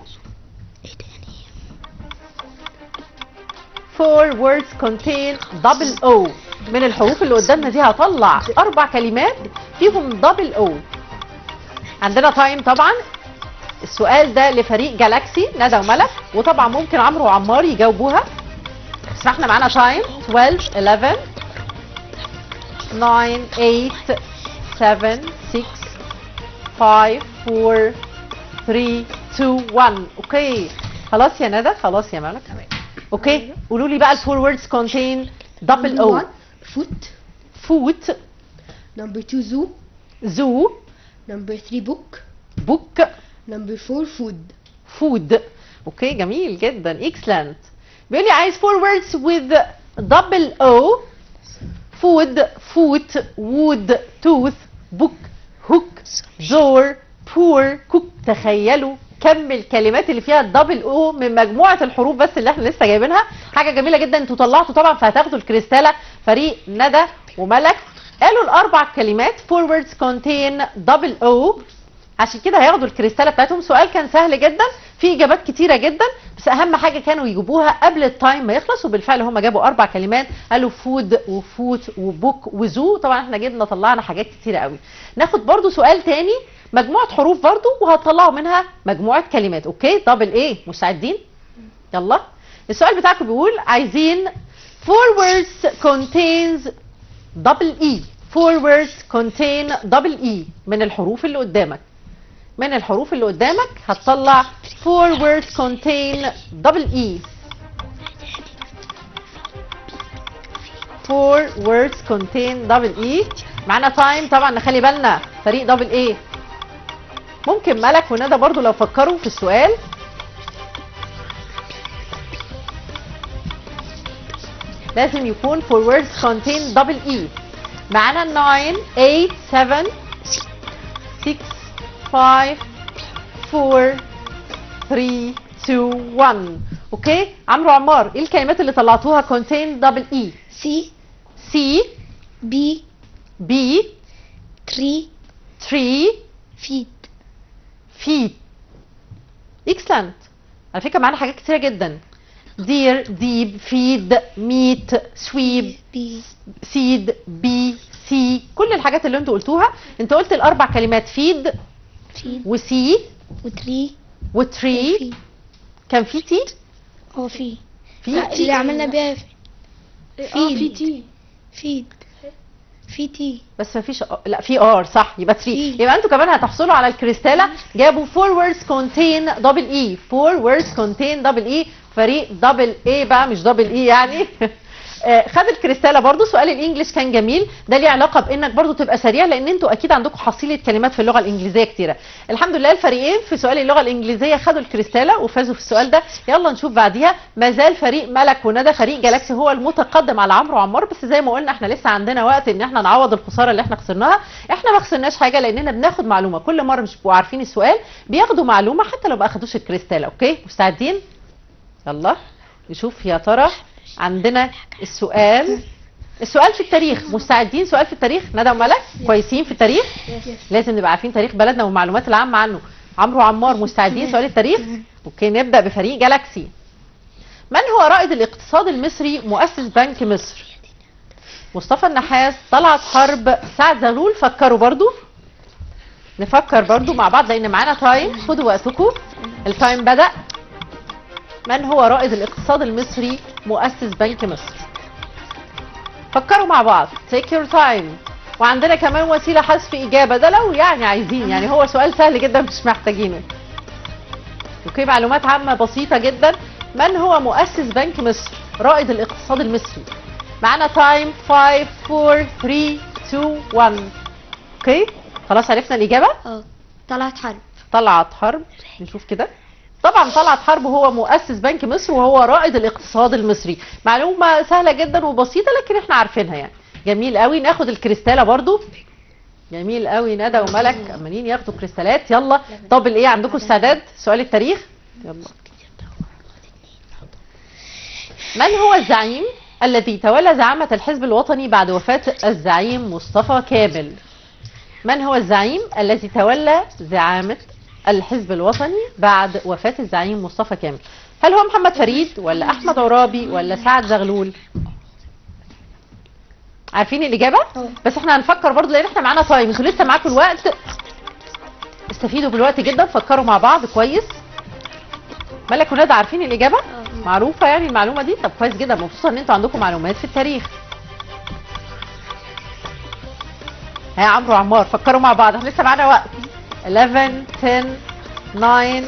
four words contain double o من الحروف اللي قدامنا دي هطلع اربع كلمات فيهم دبل او عندنا تايم طبعا السؤال ده لفريق جالاكسي ندى وملك وطبعا ممكن عمرو وعمار يجاوبوها بس احنا معانا تايم 12 11 9 8 7 6 5 4 3 2 1 اوكي خلاص يا ندى خلاص يا ملك اوكي قولوا لي بقى الفور ووردز كونتين دبل او foot فوت number two zoo زو number three book بوك number four food فود اوكي جميل جدا اكسلنت بيقول لي عايز فور ووردز with double او فود فوت وود توث بوك هوك زور بور كوك تخيلوا كم الكلمات اللي فيها الدبل او من مجموعه الحروف بس اللي احنا لسه جايبينها حاجه جميله جدا انتوا طلعتوا طبعا فهتاخدوا الكريستاله فريق ندى وملك قالوا الاربع كلمات four words contain double o عشان كده هياخدوا الكريستاله بتاعتهم سؤال كان سهل جدا في اجابات كتيره جدا بس اهم حاجه كانوا يجيبوها قبل التايم ما يخلص وبالفعل هم جابوا اربع كلمات قالوا فود وفوت وبوك وزو طبعا احنا جبنا طلعنا حاجات كتيره قوي ناخد برضو سؤال تاني مجموعه حروف برضو وهتطلعوا منها مجموعه كلمات اوكي دبل ايه مستعدين يلا السؤال بتاعكم بيقول عايزين four words contains double e four words contain double e من الحروف اللي قدامك من الحروف اللي قدامك هتطلع four words contain double e four words contain double e معانا تايم طبعا نخلي بالنا فريق دبل ايه ممكن ملك وندى برضو لو فكروا في السؤال لازم يكون for words contain double e معانا 9 8 7 6 5 4 3 2 1 اوكي عمرو عمار ايه الكلمات اللي طلعتوها contain double e C C B B tree tree feet feet excellent على فكره معانا حاجات كتيره جدا deer deep feed meat sweep B seed bee see كل الحاجات اللي انتوا قلتوها انت قلت الاربع كلمات feed feet وسي وتري وتري في كان في تي اه في في اللي عملنا بيها اه في فيد. تي فيد في تي بس ما فيش لا في ار صح يبقى 3 في. يبقى انتوا كمان هتحصلوا على الكريستاله جابوا 4 words contain دبل اي 4 words contain دبل اي فريق دبل اي بقى مش دبل اي يعني آه، خد الكريستاله برضو سؤال الانجليش كان جميل ده ليه علاقه بانك برضو تبقى سريع لان انتوا اكيد عندكم حصيله كلمات في اللغه الانجليزيه كتيره الحمد لله الفريقين في سؤال اللغه الانجليزيه خدوا الكريستاله وفازوا في السؤال ده يلا نشوف بعديها ما زال فريق ملك وندى فريق جالاكسي هو المتقدم على عمرو وعمار بس زي ما قلنا احنا لسه عندنا وقت ان احنا نعوض الخساره اللي احنا خسرناها احنا ما خسرناش حاجه لاننا بناخد معلومه كل مره مش بيبقوا عارفين السؤال بياخدوا معلومه حتى لو ما اخدوش الكريستاله اوكي مستعدين يلا نشوف يا ترى عندنا السؤال السؤال في التاريخ مستعدين سؤال في التاريخ ندى وملك كويسين في التاريخ لازم نبقى عارفين تاريخ بلدنا والمعلومات العامه عنه عمرو وعمار مستعدين سؤال التاريخ اوكي نبدا بفريق جالاكسي من هو رائد الاقتصاد المصري مؤسس بنك مصر مصطفى النحاس طلعت حرب سعد زغلول فكروا برضو نفكر برضو مع بعض لان معانا تايم خدوا وقتكم التايم بدا من هو رائد الاقتصاد المصري مؤسس بنك مصر فكروا مع بعض take your time وعندنا كمان وسيله حذف اجابه ده لو يعني عايزين يعني هو سؤال سهل جدا مش محتاجينه اوكي معلومات عامه بسيطه جدا من هو مؤسس بنك مصر رائد الاقتصاد المصري معانا تايم 5 4 3 2 1 اوكي خلاص عرفنا الاجابه اه طلعت حرب طلعت حرب نشوف كده طبعا طلعت حرب هو مؤسس بنك مصر وهو رائد الاقتصاد المصري معلومه سهله جدا وبسيطه لكن احنا عارفينها يعني جميل قوي ناخد الكريستاله برضو جميل قوي ندى وملك عمالين ياخدوا كريستالات يلا دبل ايه عندكم استعداد سؤال التاريخ يلا من هو الزعيم الذي تولى زعامة الحزب الوطني بعد وفاة الزعيم مصطفى كامل من هو الزعيم الذي تولى زعامة الحزب الوطني بعد وفاة الزعيم مصطفى كامل هل هو محمد فريد ولا أحمد عرابي ولا سعد زغلول عارفين الإجابة اه. بس احنا هنفكر برضو لأن احنا معانا تايم انتوا لسه معاكم الوقت استفيدوا بالوقت جدا فكروا مع بعض كويس ملك وندى عارفين الإجابة معروفة يعني المعلومة دي طب كويس جدا مبسوطة ان انتوا عندكم معلومات في التاريخ ها يا عمرو وعمار فكروا مع بعض احنا لسه معانا وقت 11 10 9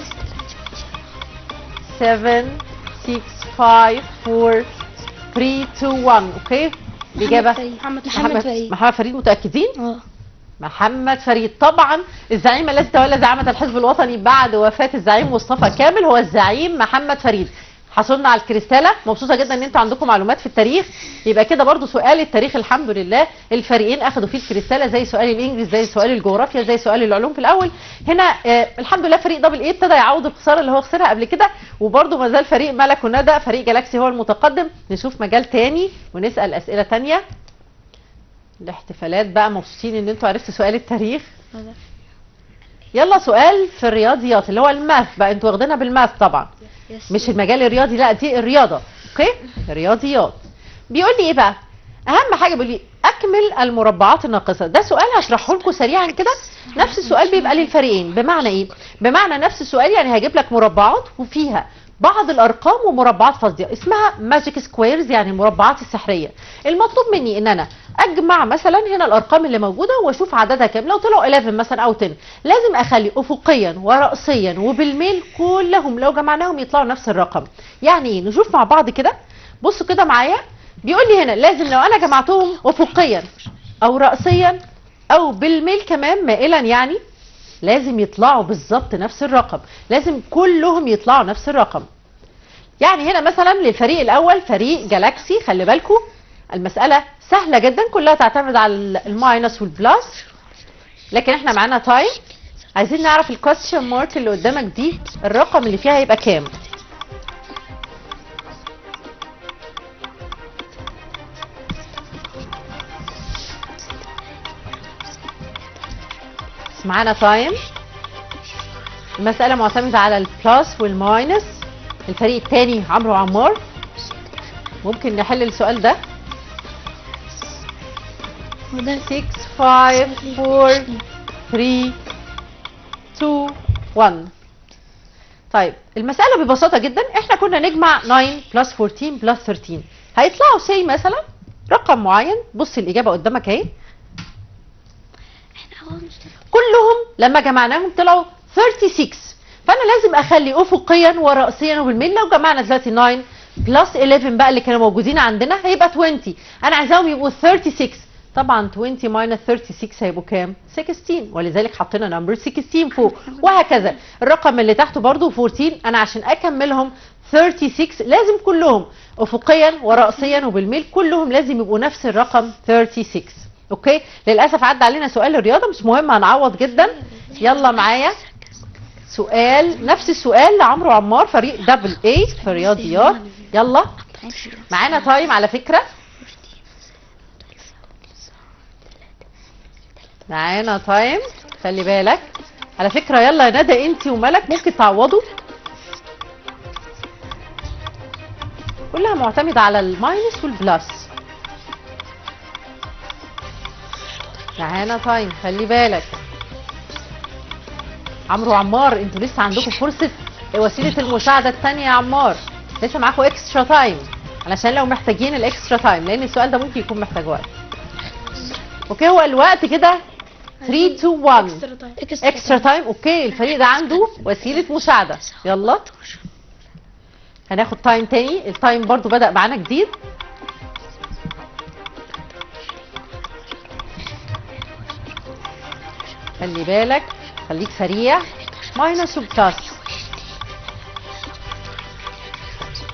7 6 5 4 3 2 1 اوكي الإجابة محمد فريد محمد فريد محمد فريد متأكدين؟ اه محمد فريد طبعا الزعيم الذي تولى زعامة الحزب الوطني بعد وفاة الزعيم مصطفى كامل هو الزعيم محمد فريد حصلنا على الكريستالة مبسوطة جدا ان انتوا عندكم معلومات في التاريخ يبقى كده برضو سؤال التاريخ الحمد لله الفريقين اخدوا فيه الكريستالة زي سؤال الانجليزي زي سؤال الجغرافيا زي سؤال العلوم في الاول هنا آه الحمد لله فريق دبل ايه ابتدى يعوض الخسارة اللي هو خسرها قبل كده وبرضو ما زال فريق ملك وندى فريق جالاكسي هو المتقدم نشوف مجال تاني ونسأل اسئلة تانية الاحتفالات بقى مبسوطين ان انتوا عرفتوا سؤال التاريخ يلا سؤال في الرياضيات اللي هو الماث بقى انتوا واخدينها بالماث طبعا مش المجال الرياضي لا دي الرياضه اوكي الرياضيات بيقول لي ايه بقى اهم حاجه بيقول لي اكمل المربعات الناقصه ده سؤال هشرحه لكم سريعا كده نفس السؤال بيبقى للفريقين بمعنى ايه بمعنى نفس السؤال يعني هجيب لك مربعات وفيها بعض الارقام ومربعات فاضيه اسمها ماجيك سكويرز يعني المربعات السحريه المطلوب مني ان انا اجمع مثلا هنا الارقام اللي موجوده واشوف عددها كام لو طلعوا 11 مثلا او 10 لازم اخلي افقيا وراسيا وبالميل كلهم لو جمعناهم يطلعوا نفس الرقم يعني ايه نشوف مع بعض كده بصوا كده معايا بيقول لي هنا لازم لو انا جمعتهم افقيا او راسيا او بالميل كمان مائلا يعني لازم يطلعوا بالظبط نفس الرقم لازم كلهم يطلعوا نفس الرقم يعني هنا مثلا للفريق الاول فريق جالاكسي خلي بالكم المساله سهله جدا كلها تعتمد على الماينس والبلس لكن احنا معانا تايم عايزين نعرف الكويستشن مارك اللي قدامك دي الرقم اللي فيها هيبقى كام معانا تايم المسألة معتمدة على البلس والماينس الفريق الثاني عمرو وعمار ممكن نحل السؤال ده وده 6 5 4 3 2 1 طيب المسألة ببساطة جدا احنا كنا نجمع 9 بلس 14 بلس 13 هيطلعوا سي مثلا رقم معين بص الإجابة قدامك اهي كلهم لما جمعناهم طلعوا 36 فانا لازم اخلي افقيا وراسيا وبالميل لو جمعنا دلوقتي 9 بلس 11 بقى اللي كانوا موجودين عندنا هيبقى 20 انا عايزاهم يبقوا 36 طبعا 20 ماينس 36 هيبقوا كام 16 ولذلك حطينا نمبر 16 فوق وهكذا الرقم اللي تحته برضو 14 انا عشان اكملهم 36 لازم كلهم افقيا وراسيا وبالميل كلهم لازم يبقوا نفس الرقم 36 اوكي للاسف عدى علينا سؤال الرياضه مش مهم هنعوض جدا يلا معايا سؤال نفس السؤال لعمرو عمار فريق دبل اي في الرياضيات يلا معانا تايم على فكره معانا تايم خلي بالك على فكره يلا يا ندى انت وملك ممكن تعوضوا كلها معتمده على الماينس والبلس معانا تايم خلي بالك عمرو وعمار انتوا لسه عندكم فرصه وسيله المساعده الثانيه يا عمار لسه معاكم اكسترا تايم علشان لو محتاجين الاكسترا تايم لان السؤال ده ممكن يكون محتاج وقت اوكي هو الوقت كده 3 2 1 اكسترا تايم اوكي الفريق ده عنده وسيله مساعده يلا هناخد تايم تاني التايم برضو بدأ معانا جديد خلي بالك خليك سريع ماينس وبلس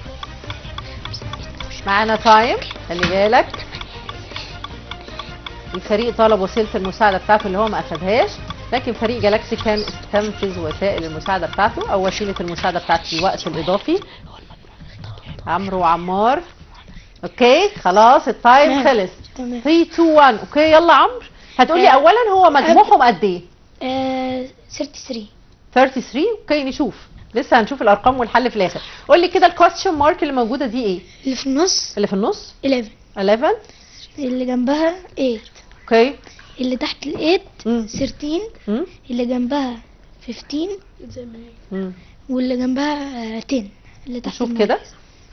معانا تايم خلي بالك الفريق طلب وسيله المساعده بتاعته اللي هو ما اخدهاش لكن فريق جالاكسي كان استنفذ وسائل المساعده بتاعته او وسيله المساعده بتاعت الوقت الاضافي عمرو وعمار اوكي خلاص التايم تمام. خلص تمام 3 2 1 اوكي يلا عمرو هتقولي آه. اولا هو مجموعهم قد ايه آه 33 33 اوكي نشوف لسه هنشوف الارقام والحل في الاخر قول لي كده الكويستشن مارك اللي موجوده دي ايه اللي في النص اللي في النص 11 11 اللي جنبها 8 اوكي اللي تحت ال 8 مم. 13 مم. اللي جنبها 15 مم. واللي جنبها آه 10 اللي تحت نشوف النص. كده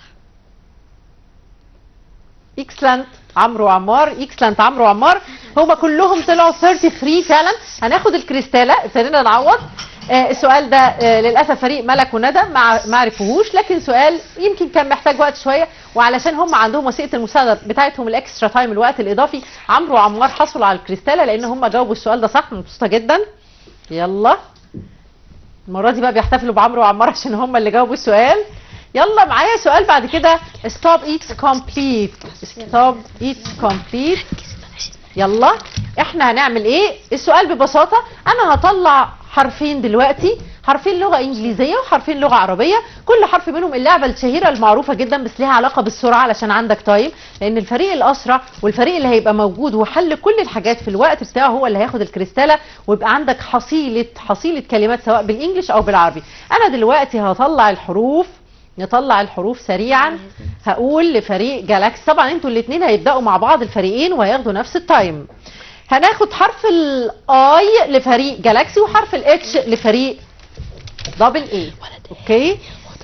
اكسلنت عمرو وعمار اكسلنت عمرو وعمار هما كلهم طلعوا 33 فعلا هناخد الكريستاله ابتدينا نعوض آه السؤال ده آه للاسف فريق ملك وندى ما ما عرفوهوش لكن سؤال يمكن كان محتاج وقت شويه وعلشان هم عندهم وسيله المساعده بتاعتهم الاكسترا تايم الوقت الاضافي عمرو وعمار حصلوا على الكريستاله لان هم جاوبوا السؤال ده صح مبسوطه جدا يلا المره دي بقى بيحتفلوا بعمرو وعمار عشان هم اللي جاوبوا السؤال يلا معايا سؤال بعد كده stop eats complete stop eats complete يلا احنا هنعمل ايه السؤال ببساطة انا هطلع حرفين دلوقتي حرفين لغة انجليزية وحرفين لغة عربية كل حرف منهم اللعبة الشهيرة المعروفة جدا بس ليها علاقة بالسرعة علشان عندك تايم لان الفريق الاسرع والفريق اللي هيبقى موجود وحل كل الحاجات في الوقت بتاعه هو اللي هياخد الكريستالة ويبقى عندك حصيلة حصيلة كلمات سواء بالانجلش او بالعربي انا دلوقتي هطلع الحروف نطلع الحروف سريعا هقول لفريق جالاكسي طبعا انتوا الاثنين هيبداوا مع بعض الفريقين وهياخدوا نفس التايم هناخد حرف الاي لفريق جالاكسي وحرف الاتش لفريق دبل اي اوكي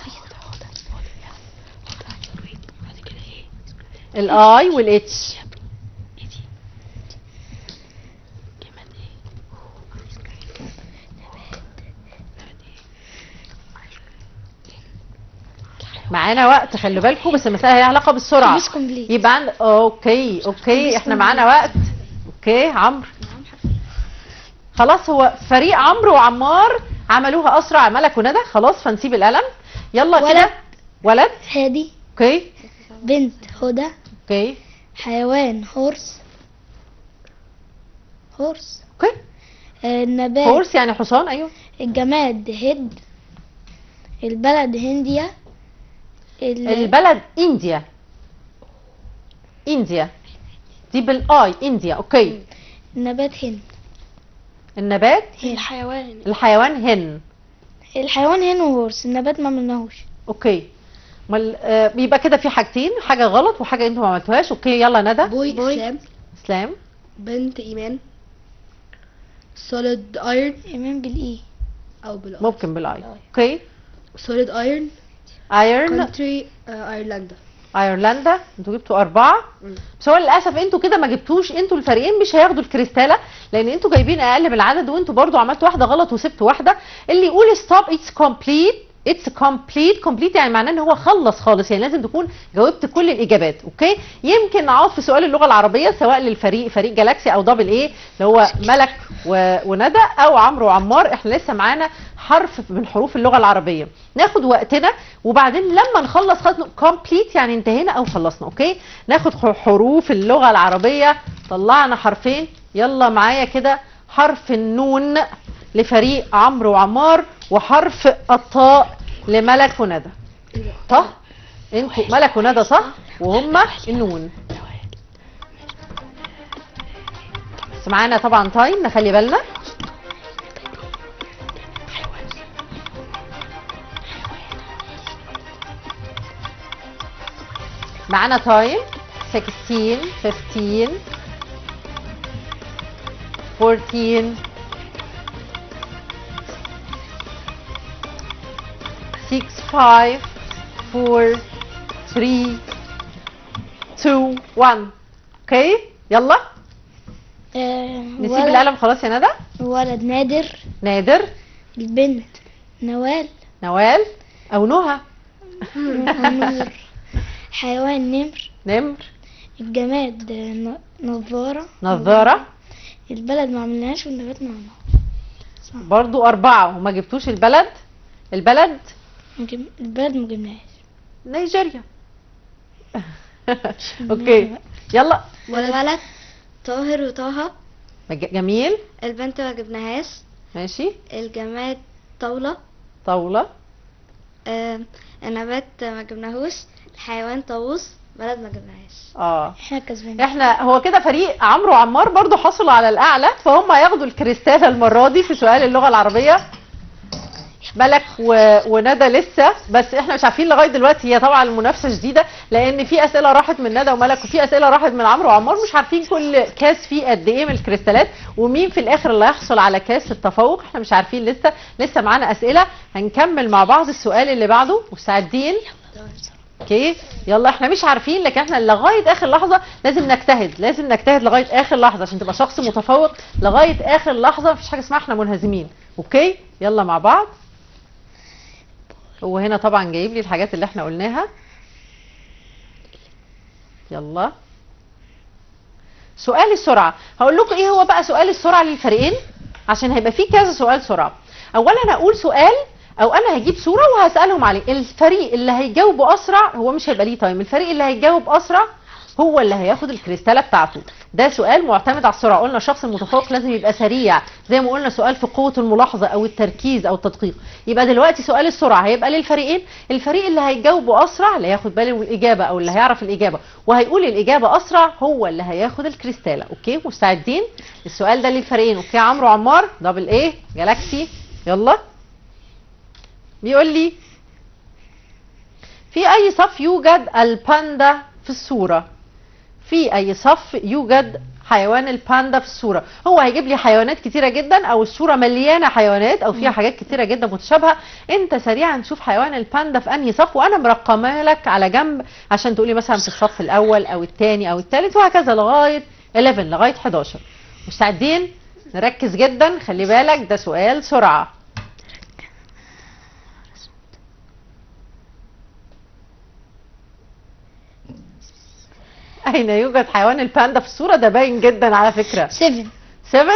الاي والاتش معانا وقت خلي بالكم بس المساله ليها علاقه بالسرعه Please complete. يبقى عند اوكي اوكي Please احنا complete. معانا وقت اوكي عمرو خلاص هو فريق عمرو وعمار عملوها اسرع ملك وندى خلاص فنسيب القلم يلا ولد. كده ولد هادي اوكي بنت هدى اوكي حيوان هورس هورس اوكي آه، النبات هورس يعني حصان ايوه الجماد هيد البلد هنديا ال- البلد انديا انديا دي بالاي انديا اوكي النبات هند النبات الحيوان الحيوان هن الحيوان هن وهورس النبات ما عملناهوش اوكي مال آه يبقى كده في حاجتين حاجه غلط وحاجه انتوا ما عملتوهاش اوكي يلا ندى بوي بوي. اسلام اسلام بنت ايمان solid iron ايمان بالاي او بالاي ممكن بالاي اوكي solid iron ايرن country آه، ايرلندا ايرلندا انتوا جبتوا اربعه مم. بس هو للاسف انتوا كده ما جبتوش انتوا الفريقين مش هياخدوا الكريستاله لان انتوا جايبين اقل من العدد وانتوا برضو عملتوا واحده غلط وسبتوا واحده اللي يقول ستوب اتس كومبليت اتس كومبليت كومبليت يعني معناه ان هو خلص خالص يعني لازم تكون جاوبت كل الاجابات اوكي يمكن نعوض في سؤال اللغه العربيه سواء للفريق فريق جالاكسي او دبل ايه اللي هو ملك و... وندى او عمرو وعمار احنا لسه معانا حرف من حروف اللغه العربيه ناخد وقتنا وبعدين لما نخلص خلاص كومبليت يعني انتهينا او خلصنا اوكي ناخد ح- حروف اللغه العربيه طلعنا حرفين يلا معايا كده حرف النون لفريق عمرو وعمار وحرف الطاء لملك وندى طه انتوا ملك وندى صح وهم النون بس معانا طبعا تايم نخلي بالنا معانا تايم 16 15 14 6 5 4 3 2 1 اوكي يلا آه، نسيب ولد, القلم خلاص يا ندى ولد نادر نادر البنت نوال نوال او نهى نور حيوان نمر نمر الجماد آه، ن- نظارة نظارة البلد ما عملناهاش والنبات ما عملناهاش برضو أربعة وما جبتوش البلد البلد ما جب- البلد ما جبناهاش نيجيريا اوكي يلا ولد طاهر وطه مج- جميل البنت ما جبناهاش ماشي الجماد طاولة طاولة آه، النبات ما جبناهوش الحيوان طاووس بلد ما جبناهاش اه احنا كسبانين احنا هو كده فريق عمرو وعمار برضو حصلوا على الاعلى فهم هياخدوا الكريستالة المرة دي في سؤال اللغة العربية ملك و... وندى لسه بس احنا مش عارفين لغايه دلوقتي هي طبعا المنافسه شديده لان في اسئله راحت من ندى وملك وفي اسئله راحت من عمرو وعمار مش عارفين كل كاس فيه قد ايه من الكريستالات ومين في الاخر اللي هيحصل على كاس التفوق احنا مش عارفين لسه لسه معانا اسئله هنكمل مع بعض السؤال اللي بعده مستعدين اوكي يلا احنا مش عارفين لكن احنا لغايه اخر لحظه لازم نجتهد لازم نجتهد لغايه اخر لحظه عشان تبقى شخص متفوق لغايه اخر لحظه مفيش حاجه اسمها احنا منهزمين اوكي يلا مع بعض هو هنا طبعا جايب لي الحاجات اللي احنا قلناها يلا سؤال السرعه هقول لكم ايه هو بقى سؤال السرعه للفريقين عشان هيبقى فيه كذا سؤال سرعه اولا هقول سؤال او انا هجيب صوره وهسالهم عليه الفريق اللي هيجاوبه اسرع هو مش هيبقى ليه تايم الفريق اللي هيجاوب اسرع هو اللي هياخد الكريستاله بتاعته ده سؤال معتمد على السرعه قلنا الشخص المتفوق لازم يبقى سريع زي ما قلنا سؤال في قوه الملاحظه او التركيز او التدقيق يبقى دلوقتي سؤال السرعه هيبقى للفريقين الفريق اللي هيجاوبه اسرع اللي هياخد باله من الاجابه او اللي هيعرف الاجابه وهيقول الاجابه اسرع هو اللي هياخد الكريستاله اوكي مستعدين السؤال ده للفريقين اوكي عمرو عمار دبل ايه جالاكسي يلا بيقول لي في اي صف يوجد الباندا في الصوره في اي صف يوجد حيوان الباندا في الصوره هو هيجيب لي حيوانات كتيره جدا او الصوره مليانه حيوانات او فيها حاجات كتيره جدا متشابهه انت سريعا شوف حيوان الباندا في انهي صف وانا مرقمه لك على جنب عشان تقولي مثلا في الصف الاول او الثاني او الثالث وهكذا لغايه 11 لغايه 11 مستعدين نركز جدا خلي بالك ده سؤال سرعه أين يوجد حيوان الباندا في الصورة ده باين جدا على فكرة 7 7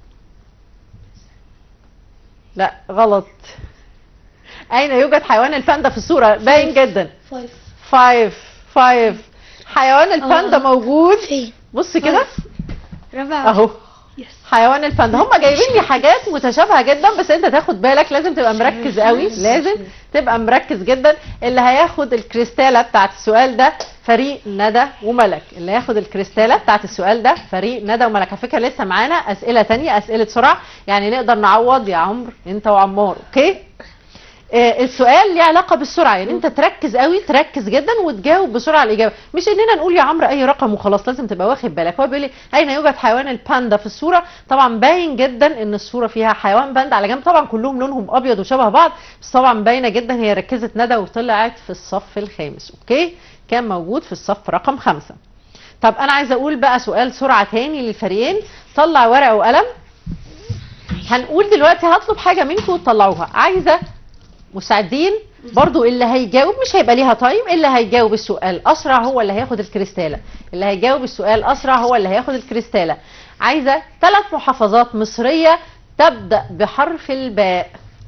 لا غلط أين يوجد حيوان الباندا في الصورة باين جدا 5 5 5 حيوان الباندا موجود فين بص كده رابع اهو حيوان الباندا هم جايبين لي حاجات متشابهه جدا بس انت تاخد بالك لازم تبقى مركز قوي لازم تبقى مركز جدا اللي هياخد الكريستاله بتاعت السؤال ده فريق ندى وملك اللي هياخد الكريستاله بتاعت السؤال ده فريق ندى وملك على فكره لسه معانا اسئله تانية اسئله سرعه يعني نقدر نعوض يا عمرو انت وعمار اوكي آه، السؤال ليه علاقه بالسرعه يعني انت تركز قوي تركز جدا وتجاوب بسرعه على الاجابه مش اننا نقول يا عمرو اي رقم وخلاص لازم تبقى واخد بالك هو بيقول لي اين يوجد حيوان الباندا في الصوره طبعا باين جدا ان الصوره فيها حيوان باندا على جنب طبعا كلهم لونهم ابيض وشبه بعض بس طبعا باينه جدا هي ركزت ندى وطلعت في الصف الخامس اوكي كان موجود في الصف رقم خمسة طب انا عايزه اقول بقى سؤال سرعه تاني للفريقين طلع ورقه وقلم هنقول دلوقتي هطلب حاجه منكم تطلعوها عايزه مستعدين برضو اللي هيجاوب مش هيبقى ليها تايم اللي هيجاوب السؤال اسرع هو اللي هياخد الكريستاله اللي هيجاوب السؤال اسرع هو اللي هياخد الكريستاله عايزه ثلاث محافظات مصريه تبدا بحرف الباء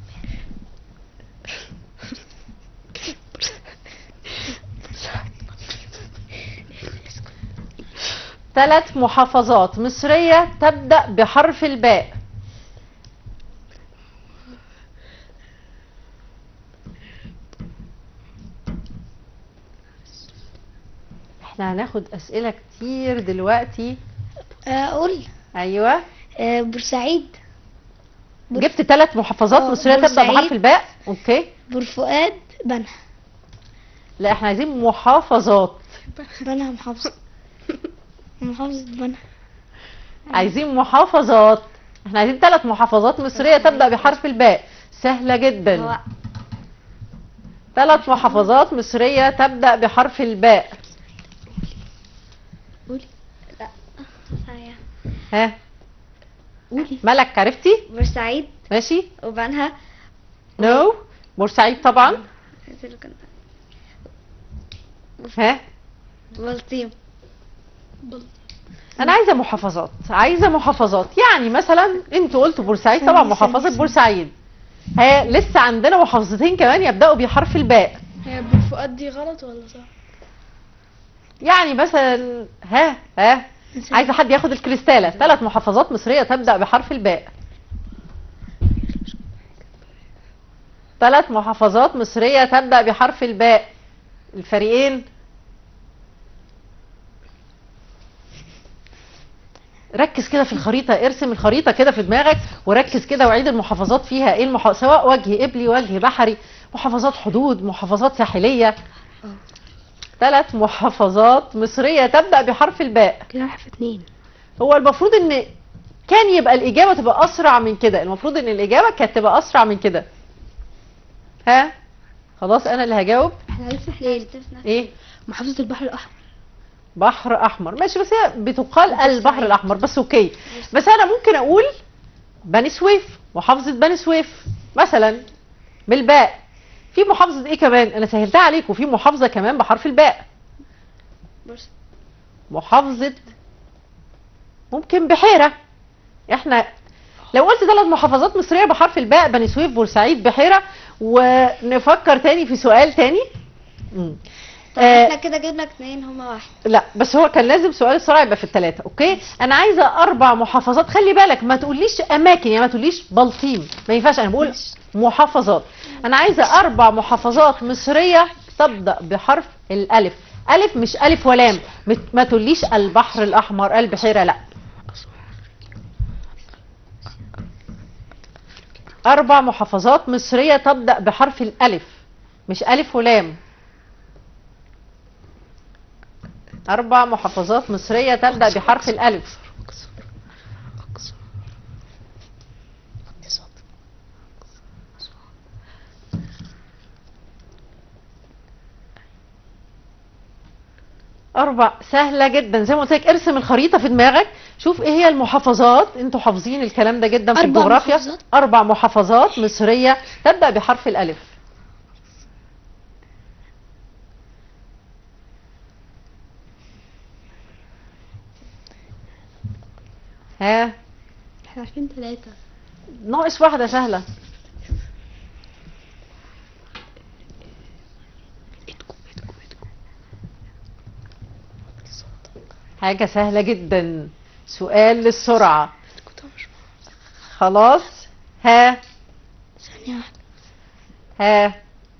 ثلاث محافظات مصريه تبدا بحرف الباء احنا هناخد اسئله كتير دلوقتي اقول ايوه آه، بورسعيد بور- جبت ثلاث محافظات آه، مصريه تبدا بورسعيد. بحرف الباء اوكي بورفؤاد بنها لا احنا عايزين محافظات بنها محافظة محافظة بنها عايزين محافظات احنا عايزين ثلاث محافظات مصريه تبدا بحرف الباء سهله جدا هو ثلاث محافظات مصريه تبدا بحرف الباء ثانية. ها قولي ملك عرفتي بورسعيد ماشي وبنها نو no. بورسعيد طبعا ها بلطيم انا عايزه محافظات عايزه محافظات يعني مثلا انتوا قلتوا بورسعيد طبعا ثانية، محافظه ثانية. بورسعيد ها لسه عندنا محافظتين كمان يبداوا بحرف الباء هي بالفؤاد دي غلط ولا صح؟ يعني مثلا ها ها عايزه حد ياخد الكريستاله ثلاث محافظات مصريه تبدا بحرف الباء ثلاث محافظات مصريه تبدا بحرف الباء الفريقين ركز كده في الخريطة ارسم الخريطة كده في دماغك وركز كده وعيد المحافظات فيها ايه المح... سواء وجه قبلي وجه بحري محافظات حدود محافظات ساحلية ثلاث محافظات مصرية تبدأ بحرف الباء كده راح في اتنين هو المفروض ان كان يبقى الإجابة تبقى أسرع من كده المفروض ان الإجابة كانت تبقى أسرع من كده ها خلاص أنا اللي هجاوب احنا عرفنا اتنين ايه محافظة البحر الأحمر بحر احمر ماشي بس هي بتقال البحر الاحمر بس اوكي بس انا ممكن اقول بني سويف محافظه بني سويف مثلا بالباء في محافظه ايه كمان انا سهلتها عليكم في محافظه كمان بحرف الباء بورس- محافظه ممكن بحيره احنا لو قلت ثلاث محافظات مصريه بحرف الباء بني سويف بورسعيد بحيره ونفكر تاني في سؤال تاني مم. طب آه، احنا كده جبنا اتنين هما واحد لا بس هو كان لازم سؤال السرعه يبقى في الثلاثه اوكي انا عايزه اربع محافظات خلي بالك ما تقوليش اماكن يعني ما تقوليش بلطيم ما ينفعش انا بقول محافظات انا عايزه اربع محافظات مصريه تبدا بحرف الالف الف مش الف ولام مت- ما تقوليش البحر الاحمر البحيره لا اربع محافظات مصريه تبدا بحرف الالف مش الف ولام أربع محافظات مصرية تبدأ بحرف الألف أربع سهلة جدا زي ما قلت لك ارسم الخريطة في دماغك شوف ايه هي المحافظات انتوا حافظين الكلام ده جدا في أربع الجغرافيا محافظات؟ أربع محافظات مصرية تبدأ بحرف الألف ها احنا عارفين ثلاثة ناقص واحدة سهلة حاجة سهلة جدا سؤال للسرعة خلاص ها ثانية واحدة ها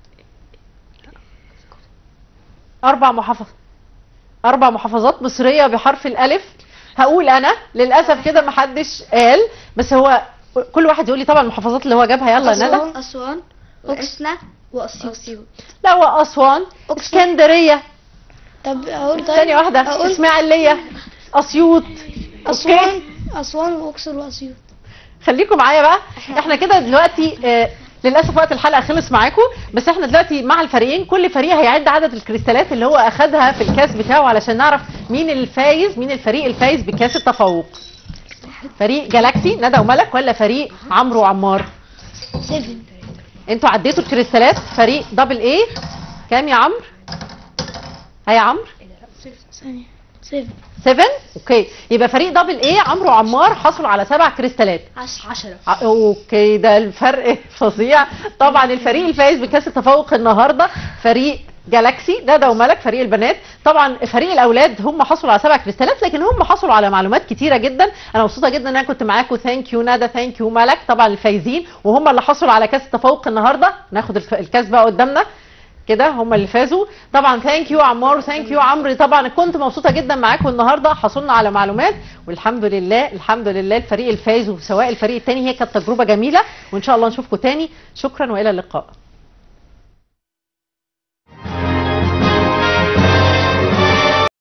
أربع محافظ أربع محافظات مصرية بحرف الألف هقول أنا للأسف كده محدش قال بس هو كل واحد يقول لي طبعا المحافظات اللي هو جابها يلا ندى أسوان أسوان وإسنا وأسيوط وأسيوط لا وأسوان اسكندرية طب أقول طيب ثانية واحدة أقول إسماعيلية أسيوط أسوان أسوان وأقصر وأسيوط خليكم معايا بقى احنا كده دلوقتي آه للاسف وقت الحلقه خلص معاكم بس احنا دلوقتي مع الفريقين كل فريق هيعد عدد الكريستالات اللي هو اخدها في الكاس بتاعه علشان نعرف مين الفايز مين الفريق الفايز بكاس التفوق فريق جالاكسي ندى وملك ولا فريق عمرو وعمار سيفن انتوا عديتوا الكريستالات فريق دبل ايه كام يا عمرو ها يا عمرو ثانية سيفن 7 اوكي يبقى فريق دبل ايه عمرو وعمار حصلوا على سبع كريستالات عشرة عشرة ع- اوكي ده الفرق فظيع طبعا الفريق الفايز بكاس التفوق النهارده فريق جالاكسي ندى وملك فريق البنات طبعا فريق الاولاد هم حصلوا على سبع كريستالات لكن هم حصلوا على معلومات كتيره جدا انا مبسوطه جدا ان انا كنت معاكم ثانك يو ندى ثانك يو ملك طبعا الفايزين وهم اللي حصلوا على كاس التفوق النهارده ناخد الف- الكاس بقى قدامنا كده هم اللي فازوا طبعا ثانك يو عمار وثانك يو عمرو طبعا كنت مبسوطه جدا معاكم النهارده حصلنا على معلومات والحمد لله الحمد لله الفريق الفايز وسواء الفريق الثاني هي كانت تجربه جميله وان شاء الله نشوفكم تاني شكرا والى اللقاء